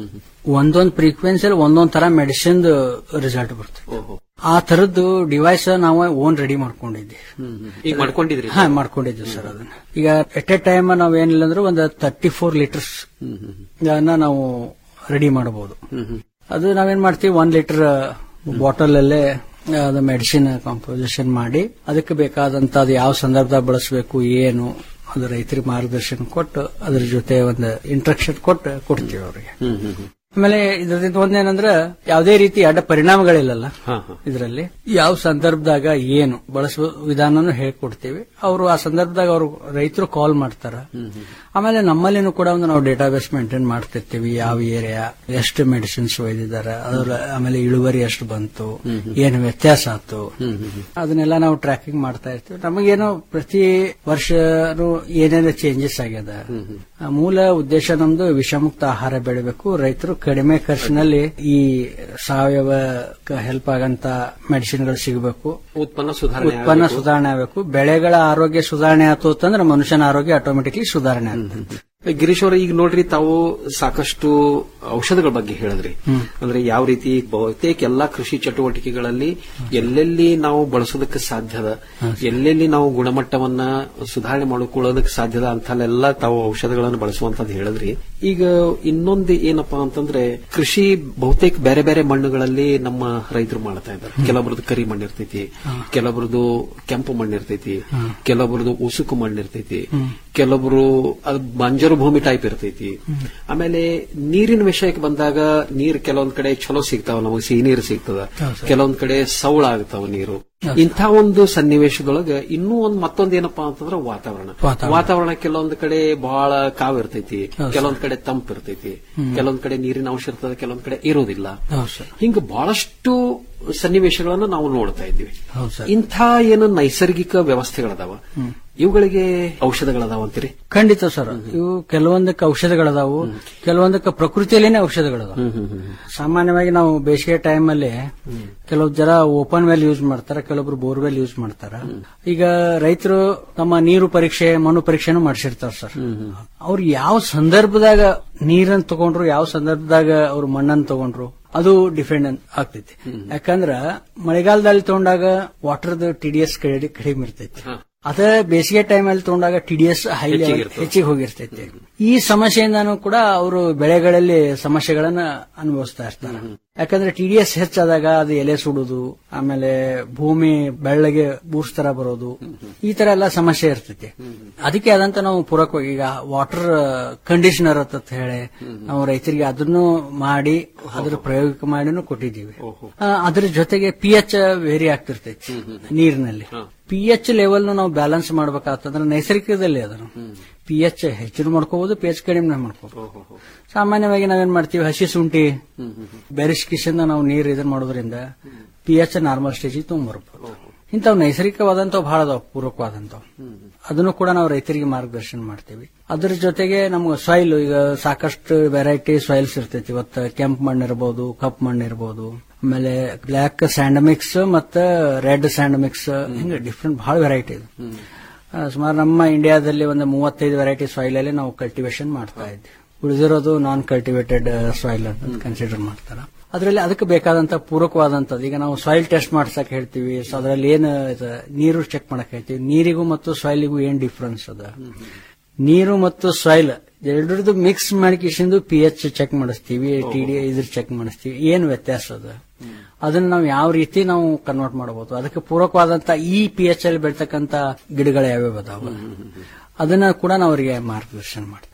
ಒಂದೊಂದು ಫ್ರೀಕ್ವೆನ್ಸಿಯಲ್ಲಿ ಒಂದೊಂದ್ ತರ ಮೆಡಿಸಿನ್ ರಿಸಲ್ಟ್ ಬರ್ತದೆ ಆ ತರದ್ದು ಡಿವೈಸ್ ನಾವು ಓನ್ ರೆಡಿ ಮಾಡ್ಕೊಂಡಿದ್ವಿ ಈಗ ಮಾಡ್ಕೊಂಡಿದ್ರಿ ಹಾ ಮಾಡ್ಕೊಂಡಿದ್ವಿ ಸರ್ ಅದನ್ನ ಈಗ ಎಟ್ ಎ ಟೈಮ್ ನಾವ್ ಏನಿಲ್ಲ ಅಂದ್ರೆ ಒಂದು ತರ್ಟಿ ಫೋರ್ ಲೀಟರ್ಸ್ ನಾವು ರೆಡಿ ಮಾಡಬಹುದು ಅದು ನಾವೇನ್ ಮಾಡ್ತೀವಿ ಒನ್ ಲೀಟರ್ ಬಾಟಲ್ ಅಲ್ಲೇ ಅದು ಮೆಡಿಸಿನ್ ಕಾಂಪೋಸಿಷನ್ ಮಾಡಿ ಅದಕ್ಕೆ ಬೇಕಾದಂತ ಅದು ಯಾವ ಸಂದರ್ಭದಾಗ ಬಳಸಬೇಕು ಏನು ಅದು ರೈತರಿಗೆ ಮಾರ್ಗದರ್ಶನ ಕೊಟ್ಟು ಅದ್ರ ಜೊತೆ ಒಂದು ಇಂಟ್ರಕ್ಷನ್ ಕೊಟ್ಟು ಕೊಡ್ತೀವಿ ಅವರಿಗೆ ಆಮೇಲೆ ಇದರಿಂದ ಒಂದೇನಂದ್ರ ಯಾವುದೇ ರೀತಿ ಅಡ್ಡ ಪರಿಣಾಮಗಳಿಲ್ಲಲ್ಲ ಇದರಲ್ಲಿ ಯಾವ ಸಂದರ್ಭದಾಗ ಏನು ಬಳಸುವ ವಿಧಾನನೂ ಹೇಳ್ಕೊಡ್ತೀವಿ ಅವರು ಆ ಸಂದರ್ಭದಾಗ ಅವರು ರೈತರು ಕಾಲ್ ಮಾಡ್ತಾರ ಆಮೇಲೆ ನಮ್ಮಲ್ಲಿನೂ ಕೂಡ ಒಂದು ನಾವು ಡೇಟಾಬೇಸ್ ಮೇಂಟೈನ್ ಮಾಡ್ತಿರ್ತೀವಿ ಯಾವ ಏರಿಯಾ ಎಷ್ಟು ಮೆಡಿಸಿನ್ಸ್ ಒಯ್ದಿದ್ದಾರೆ ಅದರ ಆಮೇಲೆ ಇಳುವರಿ ಎಷ್ಟು ಬಂತು ಏನು ವ್ಯತ್ಯಾಸ ಆಯ್ತು ಅದನ್ನೆಲ್ಲ ನಾವು ಟ್ರ್ಯಾಕಿಂಗ್ ಮಾಡ್ತಾ ಇರ್ತೀವಿ ನಮಗೇನೋ ಪ್ರತಿ ವರ್ಷನೂ ಏನೇನು ಚೇಂಜಸ್ ಆಗ್ಯದ ಆ ಮೂಲ ಉದ್ದೇಶ ನಮ್ದು ವಿಷಮುಕ್ತ ಆಹಾರ ಬೆಳಿಬೇಕು ರೈತರು ಕಡಿಮೆ ಖರ್ಚಿನಲ್ಲಿ ಈ ಸಾವಯವ ಹೆಲ್ಪ್ ಆಗಂತ ಮೆಡಿಸಿನ್ಗಳು ಸಿಗಬೇಕು ಉತ್ಪನ್ನ ಸುಧಾರಣೆ ಉತ್ಪನ್ನ ಆಗ್ಬೇಕು. ಸುಧಾರಣೆ ಆಗಬೇಕು ಬೆಳೆಗಳ ಆರೋಗ್ಯ ಸುಧಾರಣೆ ಆಯ್ತು ಅಂತಂದ್ರೆ ಮನುಷ್ಯನ ಆರೋಗ್ಯ ಆಟೋಮೆಟಿಕ್ಲಿ ಸುಧಾರಣೆ ಆಗ್ತದೆ ಗಿರೀಶ್ ಅವರ ಈಗ ನೋಡ್ರಿ ತಾವು ಸಾಕಷ್ಟು ಔಷಧಗಳ ಬಗ್ಗೆ ಹೇಳಿದ್ರಿ ಅಂದ್ರೆ ಯಾವ ರೀತಿ ಬಹುತೇಕ ಎಲ್ಲಾ ಕೃಷಿ ಚಟುವಟಿಕೆಗಳಲ್ಲಿ ಎಲ್ಲೆಲ್ಲಿ ನಾವು ಬಳಸೋದಕ್ಕೆ ಸಾಧ್ಯದ ಎಲ್ಲೆಲ್ಲಿ ನಾವು ಗುಣಮಟ್ಟವನ್ನ ಸುಧಾರಣೆ ಮಾಡಿಕೊಳ್ಳೋದಕ್ಕೆ ಸಾಧ್ಯದ ಅಂತಲ್ಲೆಲ್ಲ ತಾವು ಔಷಧಗಳನ್ನು ಬಳಸುವಂತದ್ದು ಹೇಳಿದ್ರಿ ಈಗ ಇನ್ನೊಂದು ಏನಪ್ಪಾ ಅಂತಂದ್ರೆ ಕೃಷಿ ಬಹುತೇಕ ಬೇರೆ ಬೇರೆ ಮಣ್ಣುಗಳಲ್ಲಿ ನಮ್ಮ ರೈತರು ಮಾಡ್ತಾ ಇದ್ದಾರೆ ಕೆಲವರದ್ದು ಕರಿ ಮಣ್ಣು ಇರ್ತೈತಿ ಕೆಲವರದ್ದು ಕೆಂಪು ಮಣ್ಣು ಇರ್ತೈತಿ ಕೆಲವರದ್ದು ಉಸುಕು ಮಣ್ಣು ಇರ್ತೈತಿ ಕೆಲವರು ಅದು ಬಂಜರು ಭೂಮಿ ಟೈಪ್ ಇರ್ತೈತಿ ಆಮೇಲೆ ನೀರಿನ ವಿಷಯಕ್ಕೆ ಬಂದಾಗ ನೀರು ಕೆಲವೊಂದ್ ಕಡೆ ಚಲೋ ಸಿಗ್ತಾವ ನಮಗೆ ಸಿಹಿ ನೀರು ಸಿಗ್ತದ ಕೆಲವೊಂದ್ ಕಡೆ ಸೌಳ ಆಗ್ತಾವ ನೀರು ಇಂಥ ಒಂದು ಸನ್ನಿವೇಶದೊಳಗ ಇನ್ನೂ ಒಂದು ಮತ್ತೊಂದ್ ಏನಪ್ಪಾ ಅಂತಂದ್ರೆ ವಾತಾವರಣ ವಾತಾವರಣ. ವಾತಾವರಣ ಕೆಲವೊಂದು ಕಡೆ ಬಹಳ ಕಾವ್ ಇರ್ತೈತಿ ಹೌದು ಕೆಲವೊಂದ್ ಕಡೆ ತಂಪ್ ಇರ್ತೈತಿ ಹ್ಮ್. ಕೆಲವೊಂದ್ ಕಡೆ ನೀರಿನ ಅಂಶ ಇರ್ತದೆ ಕೆಲವೊಂದ್ ಕಡೆ ಇರೋದಿಲ್ಲ ಹೌದು ಸರ್ ಹಿಂಗ ಬಹಳಷ್ಟು ಸನ್ನಿವೇಶಗಳನ್ನ ನಾವು ನೋಡ್ತಾ ಇದ್ದೀವಿ ಹೌದು ಸರ್ ಇಂಥ ಏನು ನೈಸರ್ಗಿಕ ವ್ಯವಸ್ಥೆಗಳದಾವ ಹ್ಮ್. ಇವುಗಳಿಗೆ ಔಷಧಗಳದಾವ ಅಂತೀರಿ ಖಂಡಿತ ಸರ್ ಇವು ಕೆಲವೊಂದಕ್ಕೆ ಔಷಧಗಳದಾವು ಕೆಲವೊಂದಕ್ಕೆ ಪ್ರಕೃತಿಯಲ್ಲೇನೆ ಔಷಧಗಳದಾವ ಸಾಮಾನ್ಯವಾಗಿ ನಾವು ಬೇಸಿಗೆ ಟೈಮ್ ಅಲ್ಲಿ ಕೆಲವು ಜನ ಓಪನ್ ವೆಲ್ ಯೂಸ್ ಮಾಡ್ತಾರ ಕೆಲವೊಬ್ರು ಬೋರ್ವೆಲ್ ಯೂಸ್ ಮಾಡ್ತಾರ ಈಗ ರೈತರು ತಮ್ಮ ನೀರು ಪರೀಕ್ಷೆ ಮಣ್ಣು ಪರೀಕ್ಷೆನೂ ಮಾಡಿಸಿರ್ತಾರ ಸರ್ ಅವ್ರು ಯಾವ ಸಂದರ್ಭದಾಗ ನೀರನ್ನು ತಗೊಂಡ್ರು ಯಾವ ಸಂದರ್ಭದಾಗ ಅವ್ರು ಮಣ್ಣನ್ನು ತಗೊಂಡ್ರು ಅದು ಡಿಫೆಂಡ್ ಆಗ್ತೈತಿ ಯಾಕಂದ್ರ ಮಳೆಗಾಲದಲ್ಲಿ ತಗೊಂಡಾಗ ವಾಟರ್ದ ಟಿ ಡಿ ಎಸ್ ಕಡಿಮೆ ಇರ್ತೈತಿ ಅದ ಬೇಸಿಗೆ ಟೈಮ್ ಅಲ್ಲಿ ತಗೊಂಡಾಗ ಟಿ ಡಿ ಎಸ್ ಹೈ ಹೆಚ್ಚಿಗಿರ್ತದೆ. ಹೆಚ್ಚಿಗೆ ಹೋಗಿರ್ತೈತಿ ಈ ಸಮಸ್ಯೆಯಿಂದಾನು ಕೂಡ ಅವರು ಬೆಳೆಗಳಲ್ಲಿ ಸಮಸ್ಯೆಗಳನ್ನ ಅನುಭವಿಸ್ತಾ ಇರ್ತಾರೆ ಯಾಕಂದ್ರೆ ಟಿ ಡಿ ಎಸ್ ಹೆಚ್ಚಾದಾಗ ಅದು ಎಲೆ ಸುಡುದು ಆಮೇಲೆ ಭೂಮಿ ಬೆಳ್ಳಗೆ ಬೂಸ್ಟ್ ತರ ಬರೋದು ಈ ತರ ಎಲ್ಲ ಸಮಸ್ಯೆ ಇರ್ತೈತಿ ಅದಕ್ಕೆ ಆದಂತ ನಾವು ಪೂರಕವಾಗಿ ಈಗ ವಾಟರ್ ಕಂಡೀಷನರ್ ಅಂತ ಹೇಳಿ ನಾವು ರೈತರಿಗೆ ಅದನ್ನು ಮಾಡಿ ಅದ್ರ ಪ್ರಯೋಗ ಮಾಡಿನೂ ಕೊಟ್ಟಿದ್ದೀವಿ ಆ, ಅದ್ರ ಜೊತೆಗೆ ಪಿ ಎಚ್ ವೇರಿ ಆಗ್ತಿರ್ತೈತಿ ನೀರಿನಲ್ಲಿ ಪಿ ಎಚ್ ಲೆವೆಲ್ ನಾವು ಬ್ಯಾಲೆನ್ಸ್ ಮಾಡ್ಬೇಕಾಗ್ತಂದ್ರೆ ನೈಸರ್ಗಿಕದಲ್ಲಿ ಅದನ್ನು ಪಿ ಎಚ್ ಹೆಚ್ಚು ಮಾಡ್ಕೋಬಹುದು ಪಿ ಎಚ್ ಕಡಿಮೆ ಮಾಡ್ಕೋಬಹುದು ಸಾಮಾನ್ಯವಾಗಿ ನಾವೇನ್ ಮಾಡ್ತೀವಿ ಹಸಿ ಶುಂಠಿ ಬೆರಿಸ್ಕಿಸಿಂದ ನಾವು ನೀರು ಇದನ್ನ ಮಾಡೋದ್ರಿಂದ ಪಿ ಎಚ್ ನಾರ್ಮಲ್ ಸ್ಟೇಜಿಗೆ ತೊಗೊಂಡ್ಬರ್ಬೋದು ಇಂಥವು ನೈಸರ್ಗಿಕವಾದಂಥವು ಬಹಳ ಅದಾವ ಪೂರಕವಾದಂಥವು ಅದನ್ನು ಕೂಡ ನಾವು ರೈತರಿಗೆ ಮಾರ್ಗದರ್ಶನ ಮಾಡ್ತೀವಿ ಅದ್ರ ಜೊತೆಗೆ ನಮ್ಗೆ ಸಾಯಿಲ್ ಈಗ ಸಾಕಷ್ಟು ವೆರೈಟಿ ಸಾಯಿಲ್ಸ್ ಇರ್ತೈತಿ ಇವತ್ತು ಕೆಂಪು ಮಣ್ಣು ಇರಬಹುದು ಕಪ್ ಮಣ್ಣು ಇರಬಹುದು ಆಮೇಲೆ ಬ್ಲ್ಯಾಕ್ ಸ್ಯಾಂಡ್ ಮಿಕ್ಸ್ ಮತ್ತೆ ರೆಡ್ ಸ್ಯಾಂಡ್ ಮಿಕ್ಸ್ ಹಿಂಗೆ ಡಿಫ್ರೆಂಟ್ ಬಹಳ ವೆರೈಟಿ ಇದೆ ಆ, ಸುಮಾರು ನಮ್ಮ ಇಂಡಿಯಾದಲ್ಲಿ ಒಂದು ಮೂವತ್ತೈದು ವೆರೈಟಿ ಸಾಯಿಲ್ ಅಲ್ಲಿ ನಾವು ಕಲ್ಟಿವೇಶನ್ ಮಾಡ್ತಾ ಇದ್ವಿ ಉಳಿದಿರೋದು ನಾನ್ ಕಲ್ಟಿವೇಟೆಡ್ ಸಾಯಿಲ್ ಅಂತ ಕನ್ಸಿಡರ್ ಮಾಡ್ತಾರ ಅದರಲ್ಲಿ ಅದಕ್ಕೆ ಬೇಕಾದಂತ ಪೂರಕವಾದಂತದ್ದು ಈಗ ನಾವು ಸಾಯಿಲ್ ಟೆಸ್ಟ್ ಮಾಡ್ಸಕ್ ಹೇಳ್ತೀವಿ ಸೊ ಅದರಲ್ಲಿ ಏನು ಇದು, ನೀರು ಚೆಕ್ ಮಾಡಕ್ ಹೇಳ್ತೀವಿ ನೀರಿಗೂ ಮತ್ತು ಸಾಯಿಲಿಗೂ ಏನ್ ಡಿಫ್ರೆನ್ಸ್ ಅದ ನೀರು ಮತ್ತು ಸಾಯಿಲ್ ಎರಡರದ್ದು ಮಿಕ್ಸ್ ಮಾಡಿಕಿಸಿಂದು ಪಿ ಎಚ್ ಚೆಕ್ ಮಾಡಿಸ್ತೀವಿ ಟಿ ಡಿ ಇದ್ರ ಚೆಕ್ ಮಾಡಿಸ್ತೀವಿ ಏನ್ ವ್ಯತ್ಯಾಸ ಅದ ಅದನ್ನ ನಾವು ಯಾವ ರೀತಿ ನಾವು ಕನ್ವರ್ಟ್ ಮಾಡಬಹುದು ಅದಕ್ಕೆ ಪೂರಕವಾದಂತ ಈ ಪಿ ಎಚ್ ಅಲ್ಲಿ ಬೆಳ್ತಕ್ಕಂತ ಗಿಡಗಳು ಯಾವ್ಯಾವ ಅದಾವ ಅದನ್ನ ಕೂಡ ನಾವು ಅವರಿಗೆ ಮಾರ್ಗದರ್ಶನ ಮಾಡ್ತೀವಿ